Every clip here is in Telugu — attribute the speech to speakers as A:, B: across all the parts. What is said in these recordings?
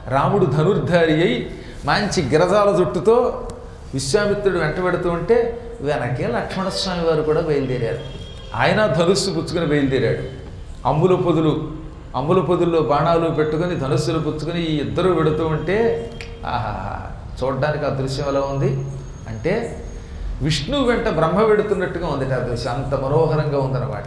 A: రాముడు ధనుర్ధారి అయి మంచి గిరజాల జుట్టుతో విశ్వామిత్రుడు వెంట పెడుతూ ఉంటే వెనకే లక్ష్మణస్వామి వారు కూడా బయలుదేరారు ఆయన ధనుస్సు పుచ్చుకొని బయలుదేరాడు అమ్ముల పొదులు అమ్ముల పొదుల్లో బాణాలు పెట్టుకొని ధనుస్సులు పుచ్చుకొని ఈ ఇద్దరు పెడుతూ ఉంటే ఆహా చూడడానికి ఆ దృశ్యం ఎలా ఉంది అంటే విష్ణువు వెంట బ్రహ్మ పెడుతున్నట్టుగా ఉంది ఆ దృశ్యం అంత మనోహరంగా ఉందన్నమాట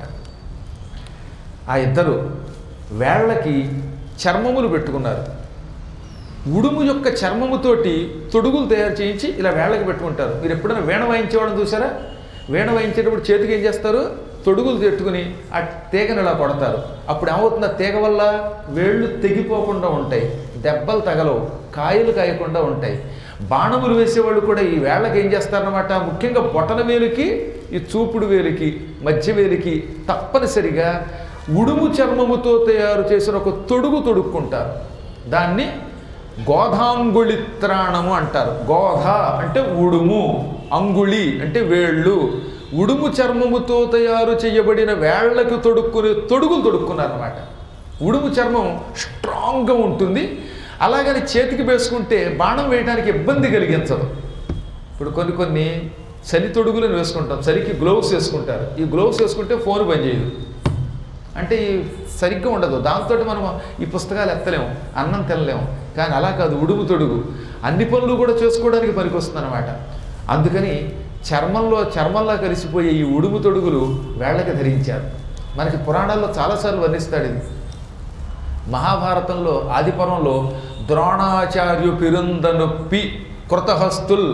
A: ఆ ఇద్దరు వేళ్ళకి చర్మములు పెట్టుకున్నారు ఉడుము యొక్క చర్మముతోటి తొడుగులు తయారు చేయించి ఇలా వేళ్ళకి పెట్టుకుంటారు మీరు ఎప్పుడైనా వీణ వాయించేవాళ్ళని చూసారా వీణ వాయించేటప్పుడు చేతికి ఏం చేస్తారు తొడుగులు పెట్టుకుని ఆ తీగను ఇలా కొడతారు అప్పుడు ఏమవుతుంది ఆ తీగ వల్ల వేళ్ళు తెగిపోకుండా ఉంటాయి దెబ్బలు తగలవు కాయలు కాయకుండా ఉంటాయి బాణములు వేసేవాళ్ళు కూడా ఈ వేళ్ళకి ఏం చేస్తారనమాట ముఖ్యంగా బొటన వేలుకి ఈ చూపుడు వేలికి మధ్య వేలికి తప్పనిసరిగా ఉడుము చర్మముతో తయారు చేసిన ఒక తొడుగు తొడుక్కుంటారు దాన్ని గోధాంగుళిత్రాణము అంటారు గోధ అంటే ఉడుము అంగుళి అంటే వేళ్ళు ఉడుము చర్మముతో తయారు చేయబడిన వేళ్లకు తొడుక్కునే తొడుగులు తొడుక్కున్నారన్నమాట ఉడుము చర్మం స్ట్రాంగ్గా ఉంటుంది అలాగని చేతికి వేసుకుంటే బాణం వేయడానికి ఇబ్బంది కలిగించదు ఇప్పుడు కొన్ని కొన్ని చలి తొడుగులను వేసుకుంటాం చలికి గ్లోవ్స్ వేసుకుంటారు ఈ గ్లోవ్స్ వేసుకుంటే ఫోన్ పనిచేయదు అంటే ఈ సరిగ్గా ఉండదు దాంతో మనం ఈ పుస్తకాలు ఎత్తలేము అన్నం తినలేము కానీ అలా కాదు ఉడుము తొడుగు అన్ని పనులు కూడా చేసుకోవడానికి పనికొస్తుంది అనమాట అందుకని చర్మంలో చర్మంలో కలిసిపోయే ఈ ఉడుము తొడుగులు వేళ్ళకి ధరించారు మనకి పురాణాల్లో చాలాసార్లు వర్ణిస్తాడు ఇది మహాభారతంలో ఆదిపర్వంలో ద్రోణాచార్యు పిరుందనొప్పి కృతహస్తుల్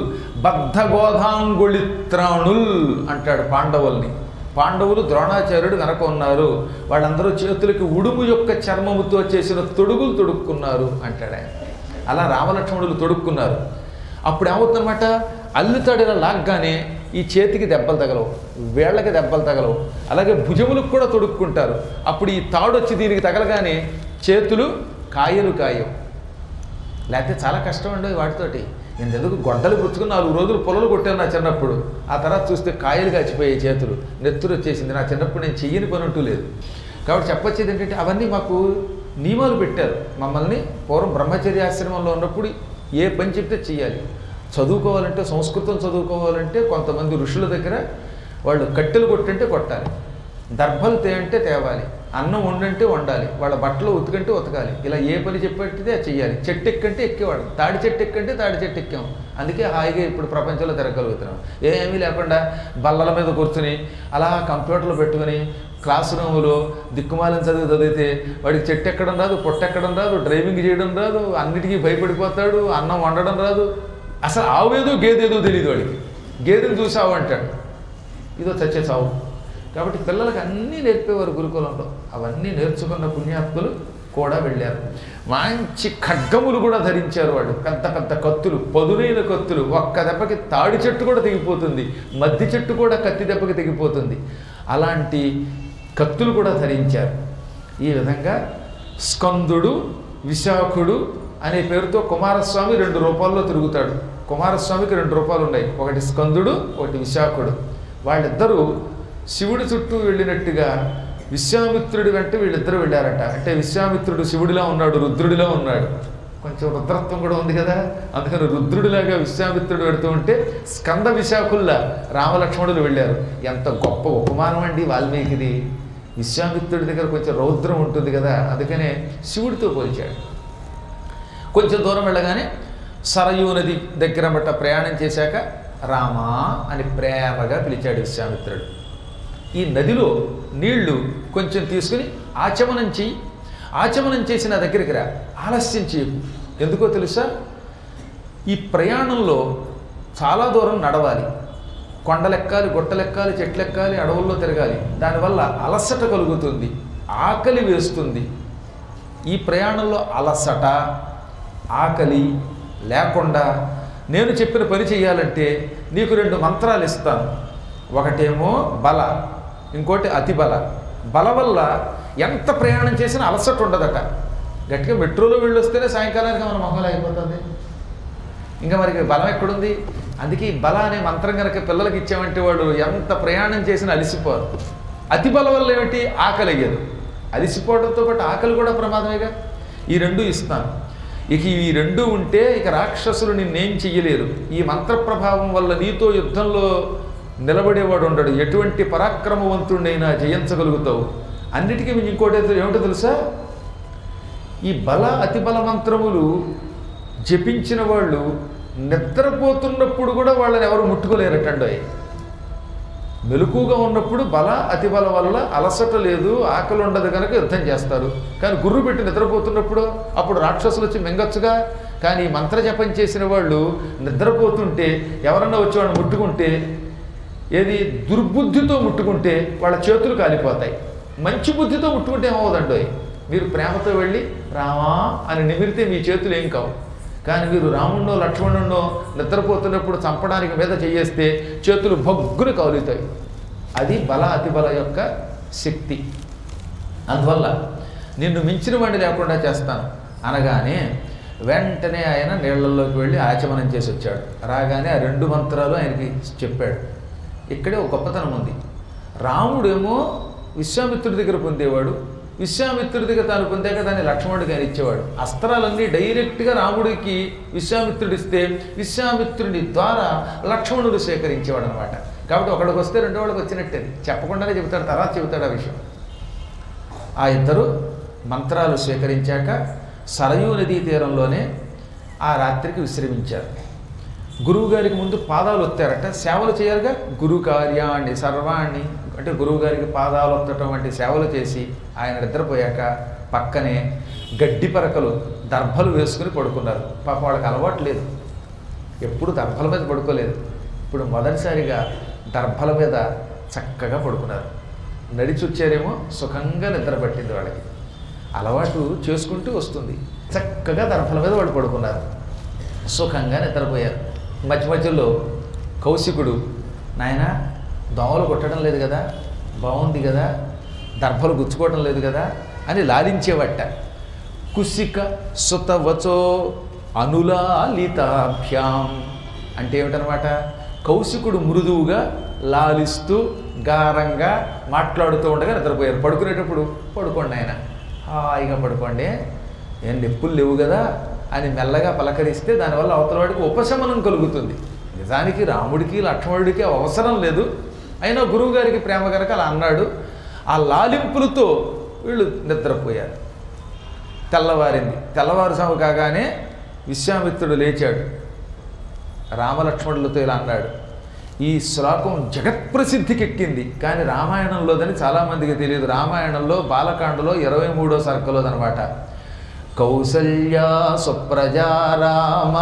A: బద్ధగోధాంగుళిత్రాణుల్ అంటాడు పాండవుల్ని పాండవులు ద్రోణాచార్యుడు వెనక ఉన్నారు వాళ్ళందరూ చేతులకి ఉడుము యొక్క చర్మముతో చేసిన తొడుగులు తొడుక్కున్నారు అంటాడు ఆయన అలా రామలక్ష్మణులు తొడుక్కున్నారు అప్పుడు ఏమవుతుందన్నమాట అల్లుతాడు ఇలా లాగ్గానే ఈ చేతికి దెబ్బలు తగలవు వేళ్ళకి దెబ్బలు తగలవు అలాగే భుజములకు కూడా తొడుక్కుంటారు అప్పుడు ఈ తాడు వచ్చి దీనికి తగలగానే చేతులు కాయలు కాయవు లేకపోతే చాలా కష్టం ఉండేది వాటితోటి నేను ఎందుకు గొడ్డలు పుచ్చుకుని నాలుగు రోజులు పొలలు కొట్టాను నా చిన్నప్పుడు ఆ తర్వాత చూస్తే కాయలు కాచిపోయాయి చేతులు నెత్తురు వచ్చేసింది నా చిన్నప్పుడు నేను చెయ్యని పని అంటూ లేదు కాబట్టి చెప్పొచ్చేది ఏంటంటే అవన్నీ మాకు నియమాలు పెట్టారు మమ్మల్ని పూర్వం బ్రహ్మచర్య ఆశ్రమంలో ఉన్నప్పుడు ఏ పని చెప్తే చెయ్యాలి చదువుకోవాలంటే సంస్కృతం చదువుకోవాలంటే కొంతమంది ఋషుల దగ్గర వాళ్ళు కట్టెలు కొట్టంటే కొట్టాలి దర్భలు తే అంటే తేవాలి అన్నం వండంటే వండాలి వాళ్ళ బట్టలు ఉతికంటే ఉతకాలి ఇలా ఏ పని చెప్పేటిదే అది చెయ్యాలి చెట్టు ఎక్కంటే ఎక్కేవాడు తాడి చెట్టు ఎక్కంటే తాడి చెట్టు ఎక్కాం అందుకే హాయిగా ఇప్పుడు ప్రపంచంలో తిరగలుగుతున్నాం ఏమీ లేకుండా బల్లల మీద కూర్చుని అలా కంప్యూటర్లో పెట్టుకుని క్లాస్ రూములో దిక్కుమాలని చదివి చదివితే వాడికి చెట్టు ఎక్కడం రాదు పొట్టెక్కడం రాదు డ్రైవింగ్ చేయడం రాదు అన్నిటికీ భయపడిపోతాడు అన్నం వండడం రాదు అసలు ఆవేదో గేదేదో తెలియదు వాడికి గేదెని చూసావు అంటాడు ఇదో చచ్చే చావు కాబట్టి పిల్లలకు అన్నీ నేర్పేవారు గురుకులంలో అవన్నీ నేర్చుకున్న పుణ్యాత్ములు కూడా వెళ్ళారు మంచి ఖడ్గములు కూడా ధరించారు వాడు పెద్ద పెద్ద కత్తులు పదునైన కత్తులు ఒక్క దెబ్బకి తాడి చెట్టు కూడా తెగిపోతుంది మద్ది చెట్టు కూడా కత్తి దెబ్బకి తెగిపోతుంది అలాంటి కత్తులు కూడా ధరించారు ఈ విధంగా స్కందుడు విశాఖుడు అనే పేరుతో కుమారస్వామి రెండు రూపాల్లో తిరుగుతాడు కుమారస్వామికి రెండు రూపాలు ఉన్నాయి ఒకటి స్కందుడు ఒకటి విశాఖుడు వాళ్ళిద్దరూ శివుడి చుట్టూ వెళ్ళినట్టుగా విశ్వామిత్రుడి వెంట వీళ్ళిద్దరూ వెళ్ళారట అంటే విశ్వామిత్రుడు శివుడిలా ఉన్నాడు రుద్రుడిలా ఉన్నాడు కొంచెం రుద్రత్వం కూడా ఉంది కదా అందుకని రుద్రుడిలాగా విశ్వామిత్రుడు పెడుతూ ఉంటే స్కంద విశాఖుల్లా రామలక్ష్మణులు వెళ్ళారు ఎంత గొప్ప ఉపమానం అండి వాల్మీకిది విశ్వామిత్రుడి దగ్గర కొంచెం రౌద్రం ఉంటుంది కదా అందుకనే శివుడితో పోల్చాడు కొంచెం దూరం వెళ్ళగానే సరయూ నది దగ్గర బట్ట ప్రయాణం చేశాక రామా అని ప్రేమగా పిలిచాడు విశ్వామిత్రుడు ఈ నదిలో నీళ్లు కొంచెం తీసుకుని ఆచమనం చెయ్యి ఆచమనం చేసి నా దగ్గరికి రా ఆలస్యం చేయకు ఎందుకో తెలుసా ఈ ప్రయాణంలో చాలా దూరం నడవాలి కొండలెక్కాలి గుట్టలెక్కాలి చెట్లెక్కాలి అడవుల్లో తిరగాలి దానివల్ల అలసట కలుగుతుంది ఆకలి వేస్తుంది ఈ ప్రయాణంలో అలసట ఆకలి లేకుండా నేను చెప్పిన పని చేయాలంటే నీకు రెండు మంత్రాలు ఇస్తాను ఒకటేమో బల ఇంకోటి అతి బల బల వల్ల ఎంత ప్రయాణం చేసినా అలసట ఉండదట గట్టిగా మెట్రోలో వెళ్ళొస్తేనే సాయంకాలానికి మన మొహం అయిపోతుంది ఇంకా మరి బలం ఎక్కడుంది అందుకే ఈ బల అనే మంత్రం కనుక పిల్లలకి ఇచ్చామంటే వాళ్ళు ఎంత ప్రయాణం చేసినా అలిసిపోరు అతి బలం వల్ల ఏమిటి ఆకలి అయ్యదు అలిసిపోవడంతో పాటు ఆకలి కూడా ప్రమాదమేగా ఈ రెండు ఇస్తాను ఇక ఈ రెండు ఉంటే ఇక రాక్షసులు నిన్నేం చెయ్యలేరు ఈ మంత్ర ప్రభావం వల్ల నీతో యుద్ధంలో నిలబడేవాడు ఉండడు ఎటువంటి పరాక్రమవంతుడైనా జయించగలుగుతావు అన్నిటికీ మీకు ఇంకోటి అయితే ఏమిటో తెలుసా ఈ బల అతిబల మంత్రములు జపించిన వాళ్ళు నిద్రపోతున్నప్పుడు కూడా వాళ్ళని ఎవరు ముట్టుకోలేరటండి మెలకుగా ఉన్నప్పుడు బల అతిబల వల్ల అలసట లేదు ఆకలి ఉండదు కనుక యుద్ధం చేస్తారు కానీ గుర్రు పెట్టి నిద్రపోతున్నప్పుడు అప్పుడు రాక్షసులు వచ్చి మింగచ్చుగా కానీ ఈ మంత్ర జపం చేసిన వాళ్ళు నిద్రపోతుంటే ఎవరన్నా వచ్చి వాడిని ముట్టుకుంటే ఏది దుర్బుద్ధితో ముట్టుకుంటే వాళ్ళ చేతులు కాలిపోతాయి మంచి బుద్ధితో ముట్టుకుంటే ఏమవుదండో మీరు ప్రేమతో వెళ్ళి రామా అని నిమిరితే మీ చేతులు ఏం కావు కానీ మీరు రాముణ్ణో లక్ష్మణున్నో నిద్రపోతున్నప్పుడు చంపడానికి మీద చేయేస్తే చేతులు భగ్గులు కౌలుతాయి అది బల అతిబల యొక్క శక్తి అందువల్ల నిన్ను మించిన వాడిని లేకుండా చేస్తాను అనగానే వెంటనే ఆయన నీళ్లలోకి వెళ్ళి ఆచమనం చేసి వచ్చాడు రాగానే ఆ రెండు మంత్రాలు ఆయనకి చెప్పాడు ఇక్కడే ఒక గొప్పతనం ఉంది రాముడేమో విశ్వామిత్రుడి దగ్గర పొందేవాడు విశ్వామిత్రుడి దగ్గర తాను పొందాక దాన్ని లక్ష్మణుడికి ఆయన ఇచ్చేవాడు అస్త్రాలన్నీ డైరెక్ట్గా రాముడికి విశ్వామిత్రుడు ఇస్తే విశ్వామిత్రుడి ద్వారా లక్ష్మణుడు సేకరించేవాడు అనమాట కాబట్టి ఒకడికి వస్తే రెండో వాడికి వచ్చినట్టే చెప్పకుండానే చెబుతాడు తర్వాత చెబుతాడు ఆ విషయం ఆ ఇద్దరు మంత్రాలు స్వీకరించాక సరయూ నదీ తీరంలోనే ఆ రాత్రికి విశ్రమించారు గురువు గారికి ముందు పాదాలు ఒత్తారట సేవలు చేయాలిగా గురు కార్యాన్ని సర్వాణి అంటే గురువు గారికి పాదాలు ఒత్తటం వంటి సేవలు చేసి ఆయన నిద్రపోయాక పక్కనే గడ్డి పరకలు దర్భలు వేసుకుని పడుకున్నారు పాప వాళ్ళకి అలవాటు లేదు ఎప్పుడు దర్భల మీద పడుకోలేదు ఇప్పుడు మొదటిసారిగా దర్భల మీద చక్కగా పడుకున్నారు నడిచి వచ్చారేమో సుఖంగా నిద్ర పట్టింది వాళ్ళకి అలవాటు చేసుకుంటూ వస్తుంది చక్కగా దర్భల మీద వాళ్ళు పడుకున్నారు సుఖంగా నిద్రపోయారు మధ్య మధ్యలో కౌశికుడు నాయన దోమలు కొట్టడం లేదు కదా బాగుంది కదా దర్భలు గుచ్చుకోవడం లేదు కదా అని లాలించేవట కుసిక సుతవచో అనులాలితాభ్యాం అంటే ఏమిటనమాట కౌశికుడు మృదువుగా లాలిస్తూ గారంగా మాట్లాడుతూ ఉండగా నిద్రపోయారు పడుకునేటప్పుడు పడుకోండి ఆయన హాయిగా పడుకోండి ఏం నొప్పులు లేవు కదా అని మెల్లగా పలకరిస్తే దానివల్ల అవతల వాడికి ఉపశమనం కలుగుతుంది నిజానికి రాముడికి లక్ష్మణుడికి అవసరం లేదు అయినా గురువు గారికి ప్రేమ కనుక అలా అన్నాడు ఆ లాలింపులతో వీళ్ళు నిద్రపోయారు తెల్లవారింది తెల్లవారుసాము కాగానే విశ్వామిత్రుడు లేచాడు రామలక్ష్మణులతో ఇలా అన్నాడు ఈ శ్లోకం జగత్ప్రసిద్ధికి ఎక్కింది కానీ రామాయణంలోదని చాలామందికి తెలియదు రామాయణంలో బాలకాండలో ఇరవై మూడో సర్కలోదనమాట కౌసల్యా సుప్రజా రామ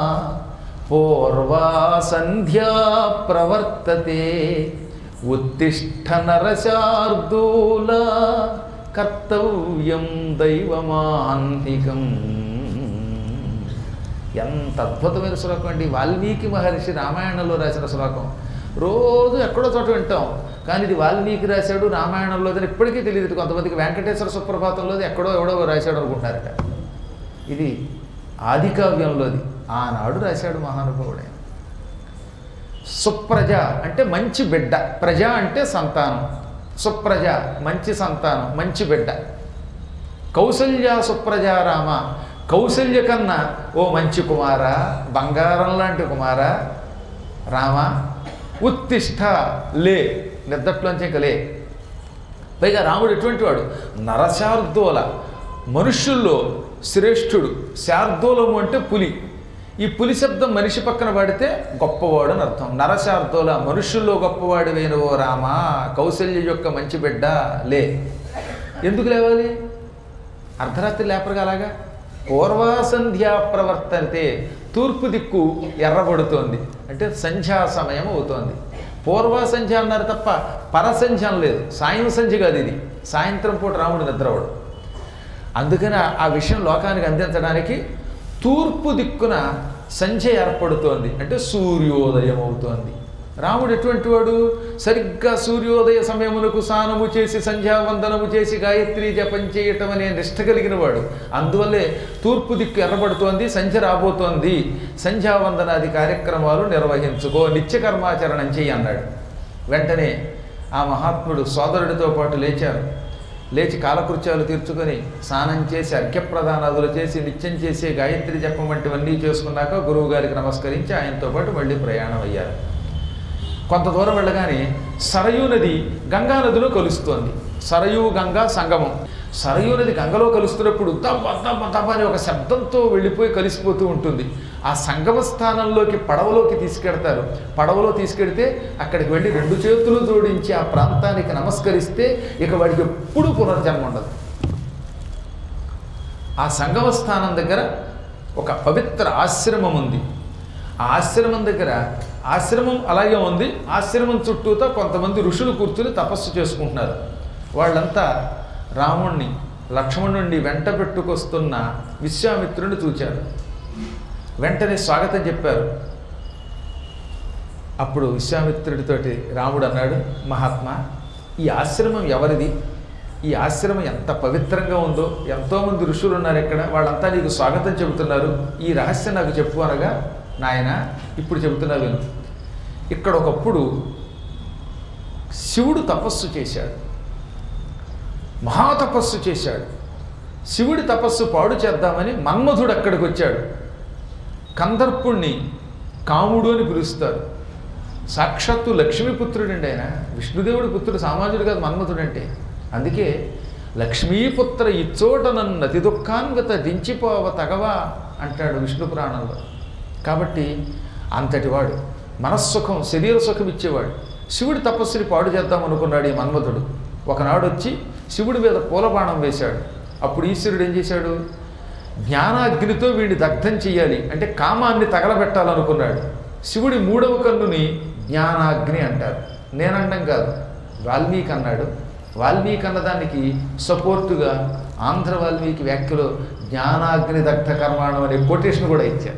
A: పూర్వా సంధ్యా ప్రవర్తతే ఉత్తిష్ట నరశార్దూల కర్తవ్యం దైవమాంతికం ఎంత అద్భుతమైన శ్లోకం అండి వాల్మీకి మహర్షి రామాయణంలో రాసిన శ్లోకం రోజు ఎక్కడో చోట వింటాం కానీ ఇది వాల్మీకి రాశాడు రామాయణంలో అని ఇప్పటికీ తెలియదు కొంతమందికి వెంకటేశ్వర సుప్రభాతంలో ఎక్కడో ఎవడో రాశాడు అనుకుంటారట ఇది ఆది కావ్యంలోది ఆనాడు రాశాడు మహానుభావుడే సుప్రజ అంటే మంచి బిడ్డ ప్రజ అంటే సంతానం సుప్రజ మంచి సంతానం మంచి బిడ్డ కౌసల్య సుప్రజారామ కౌసల్య కన్నా ఓ మంచి కుమార బంగారం లాంటి కుమార రామ ఉత్తిష్ట లే నిద్దట్లోంచి ఇంక లే పైగా రాముడు ఎటువంటి వాడు నరశార్దూల మనుష్యుల్లో శ్రేష్ఠుడు శార్దూలము అంటే పులి ఈ పులి శబ్దం మనిషి పక్కన వాడితే గొప్పవాడు అని అర్థం నరశార్దూల మనుష్యుల్లో గొప్పవాడివైన ఓ రామ కౌశల్య యొక్క మంచి బిడ్డ లే ఎందుకు లేవాలి అర్ధరాత్రి లేపరుగా అలాగా పూర్వాసంధ్యా ప్రవర్తనతే తూర్పు దిక్కు ఎర్రబడుతోంది అంటే సంధ్యా సమయం అవుతోంది పూర్వ సంధ్య అన్నారు తప్ప పరసంధ్య లేదు సాయం సంధ్య కాదు ఇది సాయంత్రం పూట రాముడు నిద్రవడు అందుకని ఆ- ఆ విషయం లోకానికి అందించడానికి తూర్పు దిక్కున సంధ్య ఏర్పడుతోంది అంటే సూర్యోదయం అవుతోంది రాముడు ఎటువంటి వాడు సరిగ్గా సూర్యోదయ సమయమునకు స్నానము చేసి సంధ్యావందనము చేసి గాయత్రి జపం చేయటం అనే నిష్ట కలిగిన వాడు అందువల్లే తూర్పు దిక్కు ఎర్రబడుతోంది సంధ్య రాబోతోంది సంధ్యావందనాది కార్యక్రమాలు నిర్వహించుకో నిత్య కర్మాచరణం చెయ్యి అన్నాడు వెంటనే ఆ మహాత్ముడు సోదరుడితో పాటు లేచారు లేచి కాలకృత్యాలు తీర్చుకొని స్నానం చేసి అర్ఘ్యప్రదానాదులు చేసి నిత్యం చేసే గాయత్రి జపం వంటివన్నీ చేసుకున్నాక గురువు గారికి నమస్కరించి ఆయనతో పాటు మళ్ళీ ప్రయాణం అయ్యారు కొంత దూరం వెళ్ళగానే సరయూ నది గంగా నదిలో కలుస్తోంది సరయూ గంగా సంగమం సరయూ నది గంగలో కలుస్తున్నప్పుడు దబ్బ దబ్బ దబ్బ అని ఒక శబ్దంతో వెళ్ళిపోయి కలిసిపోతూ ఉంటుంది ఆ సంగమ స్థానంలోకి పడవలోకి తీసుకెడతారు పడవలో తీసుకెడితే అక్కడికి వెళ్ళి రెండు చేతులు జోడించి ఆ ప్రాంతానికి నమస్కరిస్తే ఇక వాడికి ఎప్పుడు పునర్జన్మ ఉండదు ఆ సంగమ స్థానం దగ్గర ఒక పవిత్ర ఆశ్రమం ఉంది ఆ ఆశ్రమం దగ్గర ఆశ్రమం అలాగే ఉంది ఆశ్రమం చుట్టూతో కొంతమంది ఋషులు కూర్చుని తపస్సు చేసుకుంటున్నారు వాళ్ళంతా రాముణ్ణి లక్ష్మణుణ్ణి వెంట పెట్టుకొస్తున్న విశ్వామిత్రుని చూచారు వెంటనే స్వాగతం చెప్పారు అప్పుడు విశ్వామిత్రుడితోటి రాముడు అన్నాడు మహాత్మా ఈ ఆశ్రమం ఎవరిది ఈ ఆశ్రమం ఎంత పవిత్రంగా ఉందో ఎంతోమంది ఋషులు ఉన్నారు ఇక్కడ వాళ్ళంతా నీకు స్వాగతం చెబుతున్నారు ఈ రహస్యం నాకు చెప్పు అనగా నాయన ఇప్పుడు చెబుతున్నా విను ఇక్కడ ఒకప్పుడు శివుడు తపస్సు చేశాడు మహాతపస్సు చేశాడు శివుడి తపస్సు పాడు చేద్దామని మన్మధుడు అక్కడికి వచ్చాడు కందర్పుణ్ణి కాముడు అని పిలుస్తారు సాక్షాత్తు లక్ష్మీపుత్రుడండి ఆయన విష్ణుదేవుడి పుత్రుడు సామాన్యుడు కాదు మన్మథుడంటే అందుకే లక్ష్మీపుత్ర ఇచ్చోట నన్ను అతి దుఃఖాన్విత దించిపోవ తగవా అంటాడు విష్ణు పురాణంలో కాబట్టి అంతటివాడు మనస్సుఖం శరీర సుఖం ఇచ్చేవాడు శివుడి తపస్సుని పాడు చేద్దాం అనుకున్నాడు ఈ మన్మథుడు ఒకనాడు వచ్చి శివుడి మీద పూలబాణం వేశాడు అప్పుడు ఈశ్వరుడు ఏం చేశాడు జ్ఞానాగ్నితో వీడిని దగ్ధం చెయ్యాలి అంటే కామాన్ని తగలబెట్టాలనుకున్నాడు శివుడి మూడవ కన్నుని జ్ఞానాగ్ని అంటారు నేనండం కాదు వాల్మీకి అన్నాడు వాల్మీకి అన్నదానికి సపోర్టుగా ఆంధ్ర వాల్మీకి వ్యాఖ్యలో జ్ఞానాగ్ని దగ్ధ కర్మాణం అనే కొటేషన్ కూడా ఇచ్చారు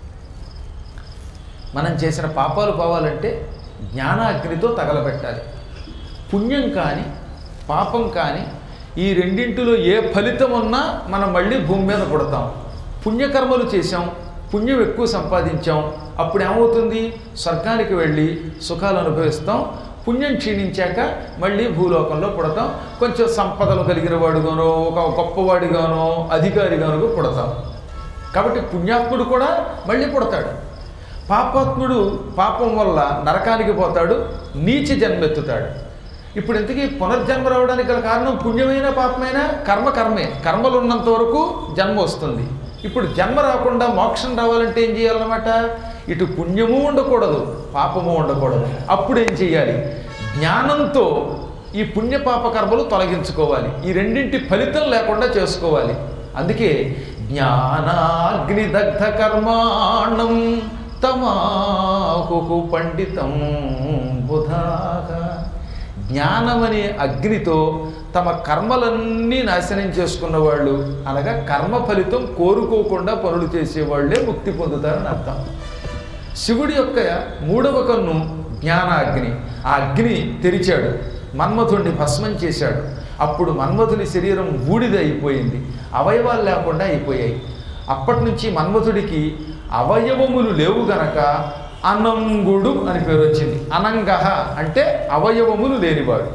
A: మనం చేసిన పాపాలు పోవాలంటే జ్ఞానాగ్నితో తగలబెట్టాలి పుణ్యం కానీ పాపం కానీ ఈ రెండింటిలో ఏ ఫలితం ఉన్నా మనం మళ్ళీ భూమి మీద పుడతాం పుణ్యకర్మలు చేశాం పుణ్యం ఎక్కువ సంపాదించాం అప్పుడు ఏమవుతుంది స్వర్గానికి వెళ్ళి సుఖాలు అనుభవిస్తాం పుణ్యం క్షీణించాక మళ్ళీ భూలోకంలో పుడతాం కొంచెం సంపదలు కలిగిన వాడుగానో ఒక గొప్పవాడిగానో అధికారిగానో పుడతాం కాబట్టి పుణ్యాత్ముడు కూడా మళ్ళీ పుడతాడు పాపాత్ముడు పాపం వల్ల నరకానికి పోతాడు నీచ జన్మెత్తుతాడు ఇప్పుడు ఇంతకీ పునర్జన్మ రావడానికి గల కారణం పుణ్యమైన పాపమైన కర్మ కర్మే కర్మలు ఉన్నంత వరకు జన్మ వస్తుంది ఇప్పుడు జన్మ రాకుండా మోక్షం రావాలంటే ఏం చేయాలన్నమాట ఇటు పుణ్యము ఉండకూడదు పాపము ఉండకూడదు అప్పుడు ఏం చేయాలి జ్ఞానంతో ఈ పుణ్య పాప కర్మలు తొలగించుకోవాలి ఈ రెండింటి ఫలితం లేకుండా చేసుకోవాలి అందుకే జ్ఞానాగ్నిదగ్ధ కర్మాణం తమాహు పండితం బుధాగా జ్ఞానమనే అగ్నితో తమ కర్మలన్నీ నాశనం చేసుకున్న వాళ్ళు అనగా కర్మ ఫలితం కోరుకోకుండా పనులు చేసేవాళ్లే ముక్తి పొందుతారని అర్థం శివుడి యొక్క మూడవ కన్ను జ్ఞానాగ్ని ఆ అగ్ని తెరిచాడు మన్మథుణ్ణి భస్మం చేశాడు అప్పుడు మన్మథుని శరీరం బూడిద అయిపోయింది అవయవాలు లేకుండా అయిపోయాయి అప్పటి నుంచి మన్మథుడికి అవయవములు లేవు గనక అనంగుడు అని పేరు వచ్చింది అనంగహ అంటే అవయవములు లేనివాడు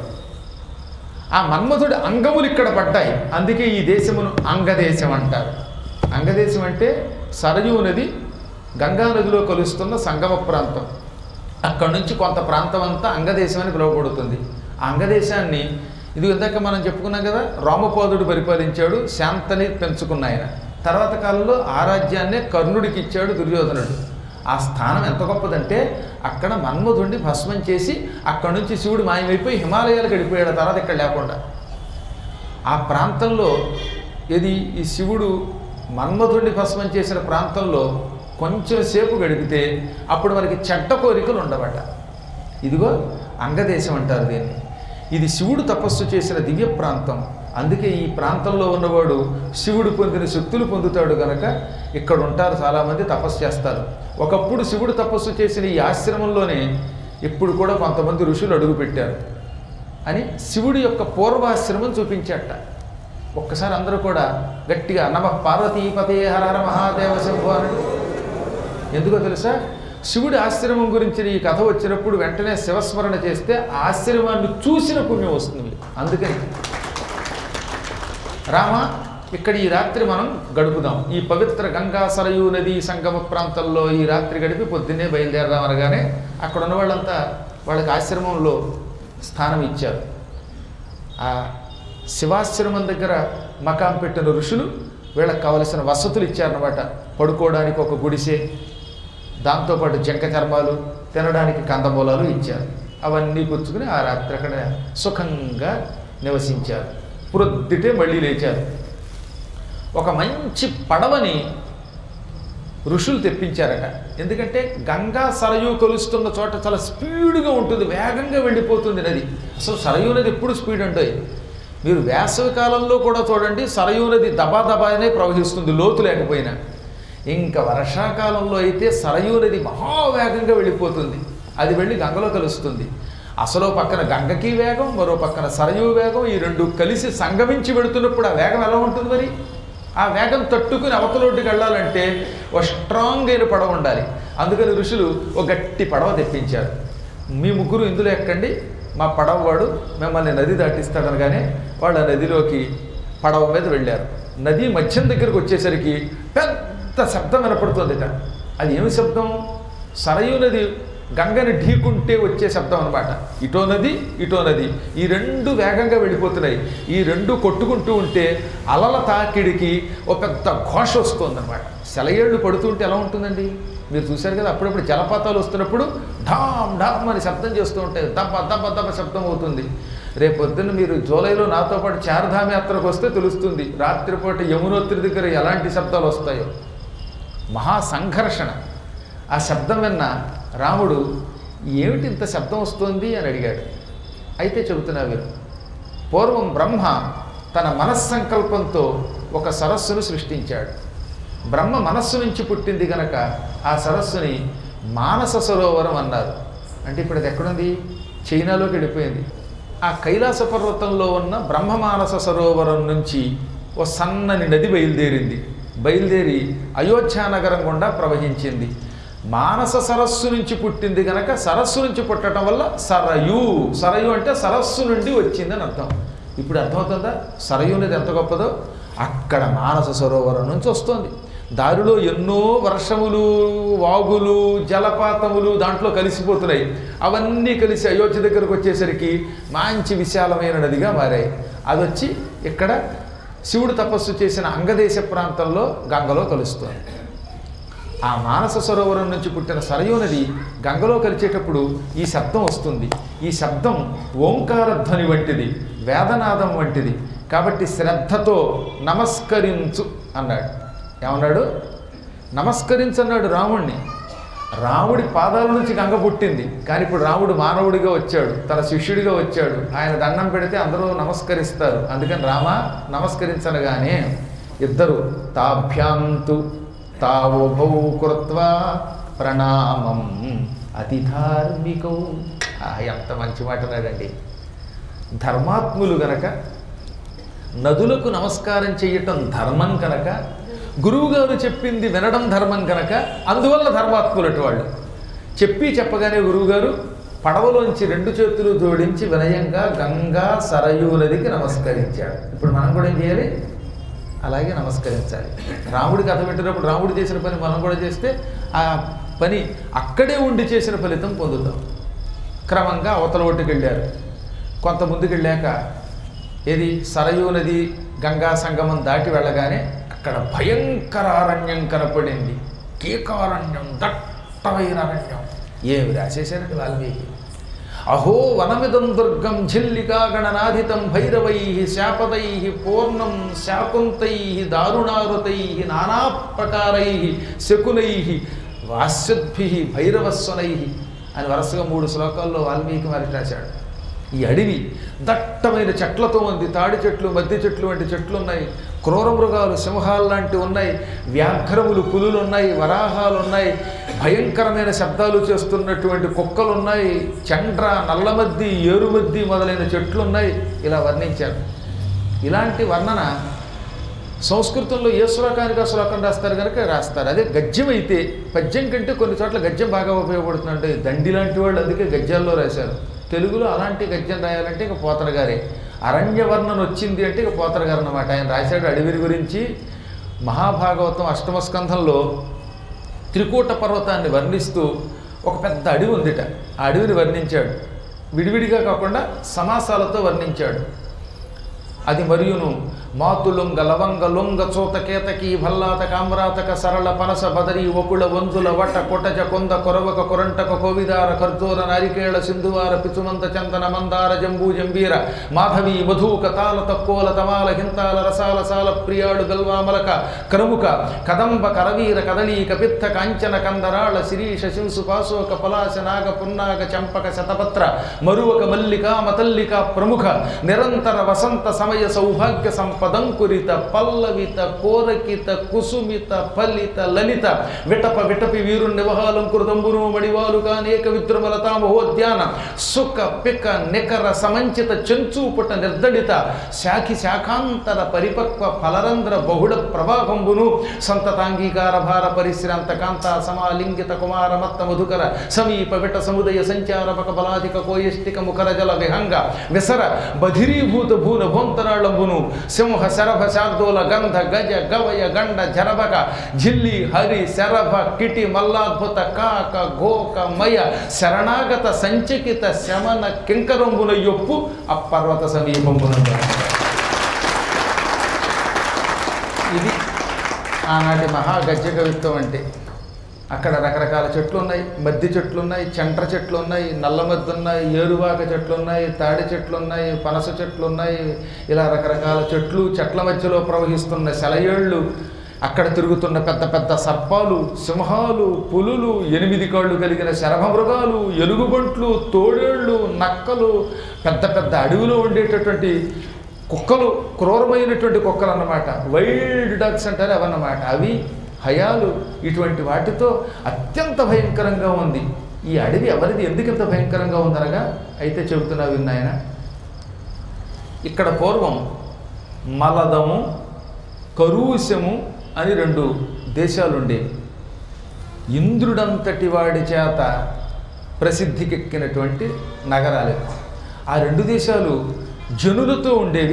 A: ఆ మన్మథుడి అంగములు ఇక్కడ పడ్డాయి అందుకే ఈ దేశమును అంగదేశం అంటారు అంగదేశం అంటే సరయూ నది గంగా నదిలో కలుస్తున్న సంగమ ప్రాంతం అక్కడి నుంచి కొంత ప్రాంతం అంతా అంగదేశం అని పిలువబడుతుంది ఆ అంగదేశాన్ని ఇది ఇందాక మనం చెప్పుకున్నాం కదా రామపాదుడు పరిపాలించాడు శాంతని పెంచుకున్న ఆయన తర్వాత కాలంలో ఆ రాజ్యాన్నే కర్ణుడికి ఇచ్చాడు దుర్యోధనుడు ఆ స్థానం ఎంత గొప్పదంటే అక్కడ మన్మధుడిని భస్మం చేసి అక్కడి నుంచి శివుడు మాయమైపోయి హిమాలయాలకు వెళ్ళిపోయాడు తర్వాత ఇక్కడ లేకుండా ఆ ప్రాంతంలో ఇది ఈ శివుడు మన్మధుడిని భస్మం చేసిన ప్రాంతంలో కొంచెం సేపు గడిపితే అప్పుడు మనకి చెడ్డ కోరికలు ఉండవట ఇదిగో అంగదేశం అంటారు దీన్ని ఇది శివుడు తపస్సు చేసిన దివ్య ప్రాంతం అందుకే ఈ ప్రాంతంలో ఉన్నవాడు శివుడు పొందిన శక్తులు పొందుతాడు గనక ఇక్కడ ఉంటారు చాలామంది తపస్సు చేస్తారు ఒకప్పుడు శివుడు తపస్సు చేసిన ఈ ఆశ్రమంలోనే ఇప్పుడు కూడా కొంతమంది ఋషులు అడుగుపెట్టారు అని శివుడి యొక్క పూర్వాశ్రమం చూపించాట ఒక్కసారి అందరూ కూడా గట్టిగా నమ పార్వతీపతే హర హర మహాదేవ శంభు అని ఎందుకో తెలుసా శివుడి ఆశ్రమం గురించి ఈ కథ వచ్చినప్పుడు వెంటనే శివస్మరణ చేస్తే ఆ ఆశ్రమాన్ని చూసిన పుణ్యం వస్తుంది అందుకని రామ ఇక్కడ ఈ రాత్రి మనం గడుపుదాం ఈ పవిత్ర గంగా సరయూ నది సంగమ ప్రాంతంలో ఈ రాత్రి గడిపి పొద్దున్నే బయలుదేరదాం అనగానే అక్కడ ఉన్న వాళ్ళంతా వాళ్ళకి ఆశ్రమంలో స్థానం ఇచ్చారు ఆ శివాశ్రమం దగ్గర మకాం పెట్టిన ఋషులు వీళ్ళకి కావలసిన వసతులు ఇచ్చారన్నమాట పడుకోవడానికి ఒక గుడిసె దాంతోపాటు జంక చర్మాలు తినడానికి కందమూలాలు ఇచ్చారు అవన్నీ పుచ్చుకుని ఆ రాత్రి అక్కడ సుఖంగా నివసించారు ప్రొద్దుటే మళ్ళీ లేచారు ఒక మంచి పడవని ఋషులు తెప్పించారట ఎందుకంటే గంగా సరయూ కొలుస్తున్న చోట చాలా స్పీడ్గా ఉంటుంది వేగంగా వెళ్ళిపోతుంది నది అసలు సరయూ నది ఎప్పుడు స్పీడ్ ఉంటాయి మీరు వేసవి కాలంలో కూడా చూడండి సరయూ నది దబా దబానే ప్రవహిస్తుంది లోతు లేకపోయినా ఇంకా వర్షాకాలంలో అయితే సరయూ నది మహావేగంగా వెళ్ళిపోతుంది అది వెళ్ళి గంగలో కలుస్తుంది అసలు పక్కన గంగకి వేగం మరో పక్కన సరయూ వేగం ఈ రెండు కలిసి సంగమించి వెడుతున్నప్పుడు ఆ వేగం ఎలా ఉంటుంది మరి ఆ వేగం తట్టుకుని అవతలొడ్డుకి వెళ్ళాలంటే ఒక స్ట్రాంగ్ అయిన పడవ ఉండాలి అందుకని ఋషులు ఒక గట్టి పడవ తెప్పించారు మీ ముగ్గురు ఇందులో ఎక్కండి మా పడవ వాడు మిమ్మల్ని నది దాటిస్తాడనగానే వాళ్ళు ఆ నదిలోకి పడవ మీద వెళ్ళారు నది మధ్యం దగ్గరకు వచ్చేసరికి పెద్ద శబ్దం వినపడుతుందిట అది ఏమి శబ్దం సరయూ నది గంగని ఢీకుంటే వచ్చే శబ్దం అనమాట ఇటో నది ఇటో నది ఈ రెండు వేగంగా వెళ్ళిపోతున్నాయి ఈ రెండు కొట్టుకుంటూ ఉంటే అలల తాకిడికి ఒక పెద్ద ఘోష వస్తుందన్నమాట సెలయేళ్ళు పడుతుంటే ఎలా ఉంటుందండి మీరు చూశారు కదా అప్పుడప్పుడు జలపాతాలు వస్తున్నప్పుడు ఢామ్ ఢామ్ అని శబ్దం చేస్తూ ఉంటాయి దబ్బ దబ్బ దబ్బ శబ్దం అవుతుంది రేపు పొద్దున్న మీరు జూలైలో నాతో పాటు చార్ధామ యాత్రకు వస్తే తెలుస్తుంది రాత్రిపూట యమునోత్రి దగ్గర ఎలాంటి శబ్దాలు వస్తాయో మహా సంఘర్షణ ఆ శబ్దం విన్న రాముడు ఏమిటి ఇంత శబ్దం వస్తుంది అని అడిగాడు అయితే చెబుతున్నా వీరు పూర్వం బ్రహ్మ తన మనస్సంకల్పంతో ఒక సరస్సును సృష్టించాడు బ్రహ్మ మనస్సు నుంచి పుట్టింది గనక ఆ సరస్సుని మానస సరోవరం అన్నారు అంటే ఇప్పుడు అది ఎక్కడుంది చైనాలోకి వెళ్ళిపోయింది ఆ కైలాస పర్వతంలో ఉన్న బ్రహ్మమానస సరోవరం నుంచి ఓ సన్నని నది బయలుదేరింది బయలుదేరి అయోధ్య నగరం గుండా ప్రవహించింది మానస సరస్సు నుంచి పుట్టింది గనక సరస్సు నుంచి పుట్టడం వల్ల సరయు సరయు అంటే సరస్సు నుండి వచ్చిందని అర్థం ఇప్పుడు అర్థమవుతుందా సరయు అనేది ఎంత గొప్పదో అక్కడ మానస సరోవరం నుంచి వస్తుంది దారిలో ఎన్నో వర్షములు వాగులు జలపాతములు దాంట్లో కలిసిపోతున్నాయి అవన్నీ కలిసి అయోధ్య దగ్గరకు వచ్చేసరికి మంచి విశాలమైన నదిగా మారాయి అది వచ్చి ఇక్కడ శివుడు తపస్సు చేసిన అంగదేశ ప్రాంతంలో గంగలో కలుస్తుంది ఆ మానస సరోవరం నుంచి పుట్టిన సరయూ నది గంగలో కలిచేటప్పుడు ఈ శబ్దం వస్తుంది ఈ శబ్దం ఓంకారధ్వని వంటిది వేదనాదం వంటిది కాబట్టి శ్రద్ధతో నమస్కరించు అన్నాడు ఏమన్నాడు నమస్కరించన్నాడు రాముణ్ణి రాముడి పాదాల నుంచి గంగ పుట్టింది కానీ ఇప్పుడు రాముడు మానవుడిగా వచ్చాడు తన శిష్యుడిగా వచ్చాడు ఆయన దండం పెడితే అందరూ నమస్కరిస్తారు అందుకని రామ నమస్కరించనగానే ఇద్దరు తాభ్యాంతు తావోభౌ కృత్వా ప్రణామం అతి ధార్మికౌ ఆహ్, ఎంత మంచి మాట అన్నాడండి ధర్మాత్ములు గనక నదులకు నమస్కారం చేయటం ధర్మం కనుక గురువుగారు చెప్పింది వినడం ధర్మం కనుక అందువల్ల ధర్మాత్ములటి వాళ్ళు చెప్పి చెప్పగానే గురువుగారు పడవలోంచి రెండు చేతులు జోడించి వినయంగా గంగా సరయూ నదికి నమస్కరించాడు ఇప్పుడు మనం కూడా ఏం చేయాలి అలాగే నమస్కరించాలి రాముడి కథ పెట్టినప్పుడు రాముడు చేసిన పని మనం కూడా చేస్తే ఆ పని అక్కడే ఉండి చేసిన ఫలితం పొందుతాం క్రమంగా అవతల ఒడ్డుకు వెళ్ళారు కొంత ముందుకు వెళ్ళాక ఏది సరయూ నది గంగా సంగమం దాటి వెళ్ళగానే అక్కడ భయంకర అరణ్యం కనపడింది కీకారణ్యం దట్టమైన అరణ్యం ఏమి రాసేశారండి వాల్మీకి అహో వనమిదం దుర్గం ఝిల్లికా గణనాధితం భైరవై శాపదై పూర్ణం శాకుంతై దారుణారుతై నానా ప్రకారై శకునై వాస్యద్భి భైరవస్వనై అని వరుసగా మూడు శ్లోకాల్లో వాల్మీకి మహర్షి రాశాడు ఈ అడవి దట్టమైన చెట్లతో ఉంది తాడి చెట్లు మద్ది చెట్లు వంటి చెట్లు ఉన్నాయి క్రూర మృగాలు సింహాలు లాంటివి ఉన్నాయి వ్యాఘ్రములు పులులు ఉన్నాయి వరాహాలు ఉన్నాయి భయంకరమైన శబ్దాలు చేస్తున్నటువంటి కుక్కలు ఉన్నాయి చండ్ర నల్లమద్ది ఏరుమద్ది మొదలైన చెట్లు ఉన్నాయి ఇలా వర్ణించారు ఇలాంటి వర్ణన సంస్కృతంలో ఏ శ్లోకానికి ఆ శ్లోకం రాస్తారు కనుక రాస్తారు అదే గద్యం అయితే పద్యం కంటే కొన్ని చోట్ల గద్యం బాగా ఉపయోగపడుతుంది అంటే దండి లాంటి వాళ్ళు అందుకే గద్యాల్లో రాశారు తెలుగులో అలాంటి గద్యం రాయాలంటే ఇక పోతన గారే అరణ్యవర్ణన వచ్చింది అంటే ఇక పోతరు గారు అన్నమాట ఆయన రాశాడు అడవిని గురించి మహాభాగవతం అష్టమ స్కంధంలో త్రికూట పర్వతాన్ని వర్ణిస్తూ ఒక పెద్ద అడవి ఉందిట ఆ అడవిని వర్ణించాడు విడివిడిగా కాకుండా సమాసాలతో వర్ణించాడు అది మరియును మాతులుంగ లవంగ లొంగ చోత కేతకి భల్లాత కామ్రాతక సరళ పనస బదరి ఒకుళ వంతుల వట కొటజ కొంద కొరవక కొరంటక కోవిదార కర్జూర నారికేళ సింధువార పిచుమంత చందన మందార జంబూ జంబీర మాధవి మధుక తాళ తక్కోల తమాల హింతాల రసాల సాల ప్రియాడు గల్వామలక కరుముక కదంబ కరవీర కదళీక పిత్త కాంచన కందరాళ శిరీష శింసు పాశోక పలాశ నాగ పున్నాగ చంపక శతపత్ర మరువక మల్లిక మతల్లిక ప్రముఖ నిరంతర వసంత సమయ సౌభాగ్య సంపదంకురిత పల్లవిత కోరకిత కుసుమిత ఫలిత లలిత విటప విటపి వీరు నివహాలంకృతంబును మడివాలు కానేక విద్రుమలతా మహోద్యాన సుఖ పిక నికర సమంచిత చెంచూపుట నిర్దడిత శాఖి శాఖాంతర పరిపక్వ ఫలరంధ్ర బహుళ ప్రవాహంబును సంతతాంగీకార భార పరిశ్రాంత కాంత సమాలింగిత కుమార మత్త మధుకర సమీప విట సముదయ సంచారపక బలాధిక కోయష్టిక ముఖర జల విహంగ విసర బధిరీభూత భూన భోంతరాళంబును సింహ శరభ శార్దూల గంధ గజ గవయ గండ జరభక జిల్లి హరి శరభ కిటి మల్లాద్భుత కాక గోక మయ శరణాగత సంచకిత శమన కింకరంబున యొప్పు అప్పర్వత సమీపంబున ఇది ఆనాటి మహాగజ్జ కవిత్వం అంటే అక్కడ రకరకాల చెట్లు ఉన్నాయి మద్ది చెట్లు ఉన్నాయి చెంట్ర చెట్లు ఉన్నాయి నల్ల మద్ది ఉన్నాయి ఏరువాక చెట్లు ఉన్నాయి తాడి చెట్లు ఉన్నాయి పనస చెట్లు ఉన్నాయి ఇలా రకరకాల చెట్లు చెట్ల మధ్యలో ప్రవహిస్తున్న సెలయేళ్ళు అక్కడ తిరుగుతున్న పెద్ద పెద్ద సర్పాలు సింహాలు పులులు ఎనిమిది కాళ్ళు కలిగిన శరభమృగాలు ఎలుగుబంట్లు తోడేళ్ళు నక్కలు పెద్ద పెద్ద అడవిలో ఉండేటటువంటి కుక్కలు క్రూరమైనటువంటి కుక్కలు అన్నమాట వైల్డ్ డాగ్స్ అంటారు అవన్నమాట అవి హయాలు ఇటువంటి వాటితో అత్యంత భయంకరంగా ఉంది ఈ అడవి ఎవరిది ఎందుకు ఇంత భయంకరంగా ఉందనగా అయితే చెబుతున్నా విన్నాయన ఇక్కడ పూర్వం మలదము కరూసము అని రెండు దేశాలు ఉండేవి ఇంద్రుడంతటి వాడి చేత ప్రసిద్ధికెక్కినటువంటి నగరాలు ఆ రెండు దేశాలు జనులతో ఉండేవి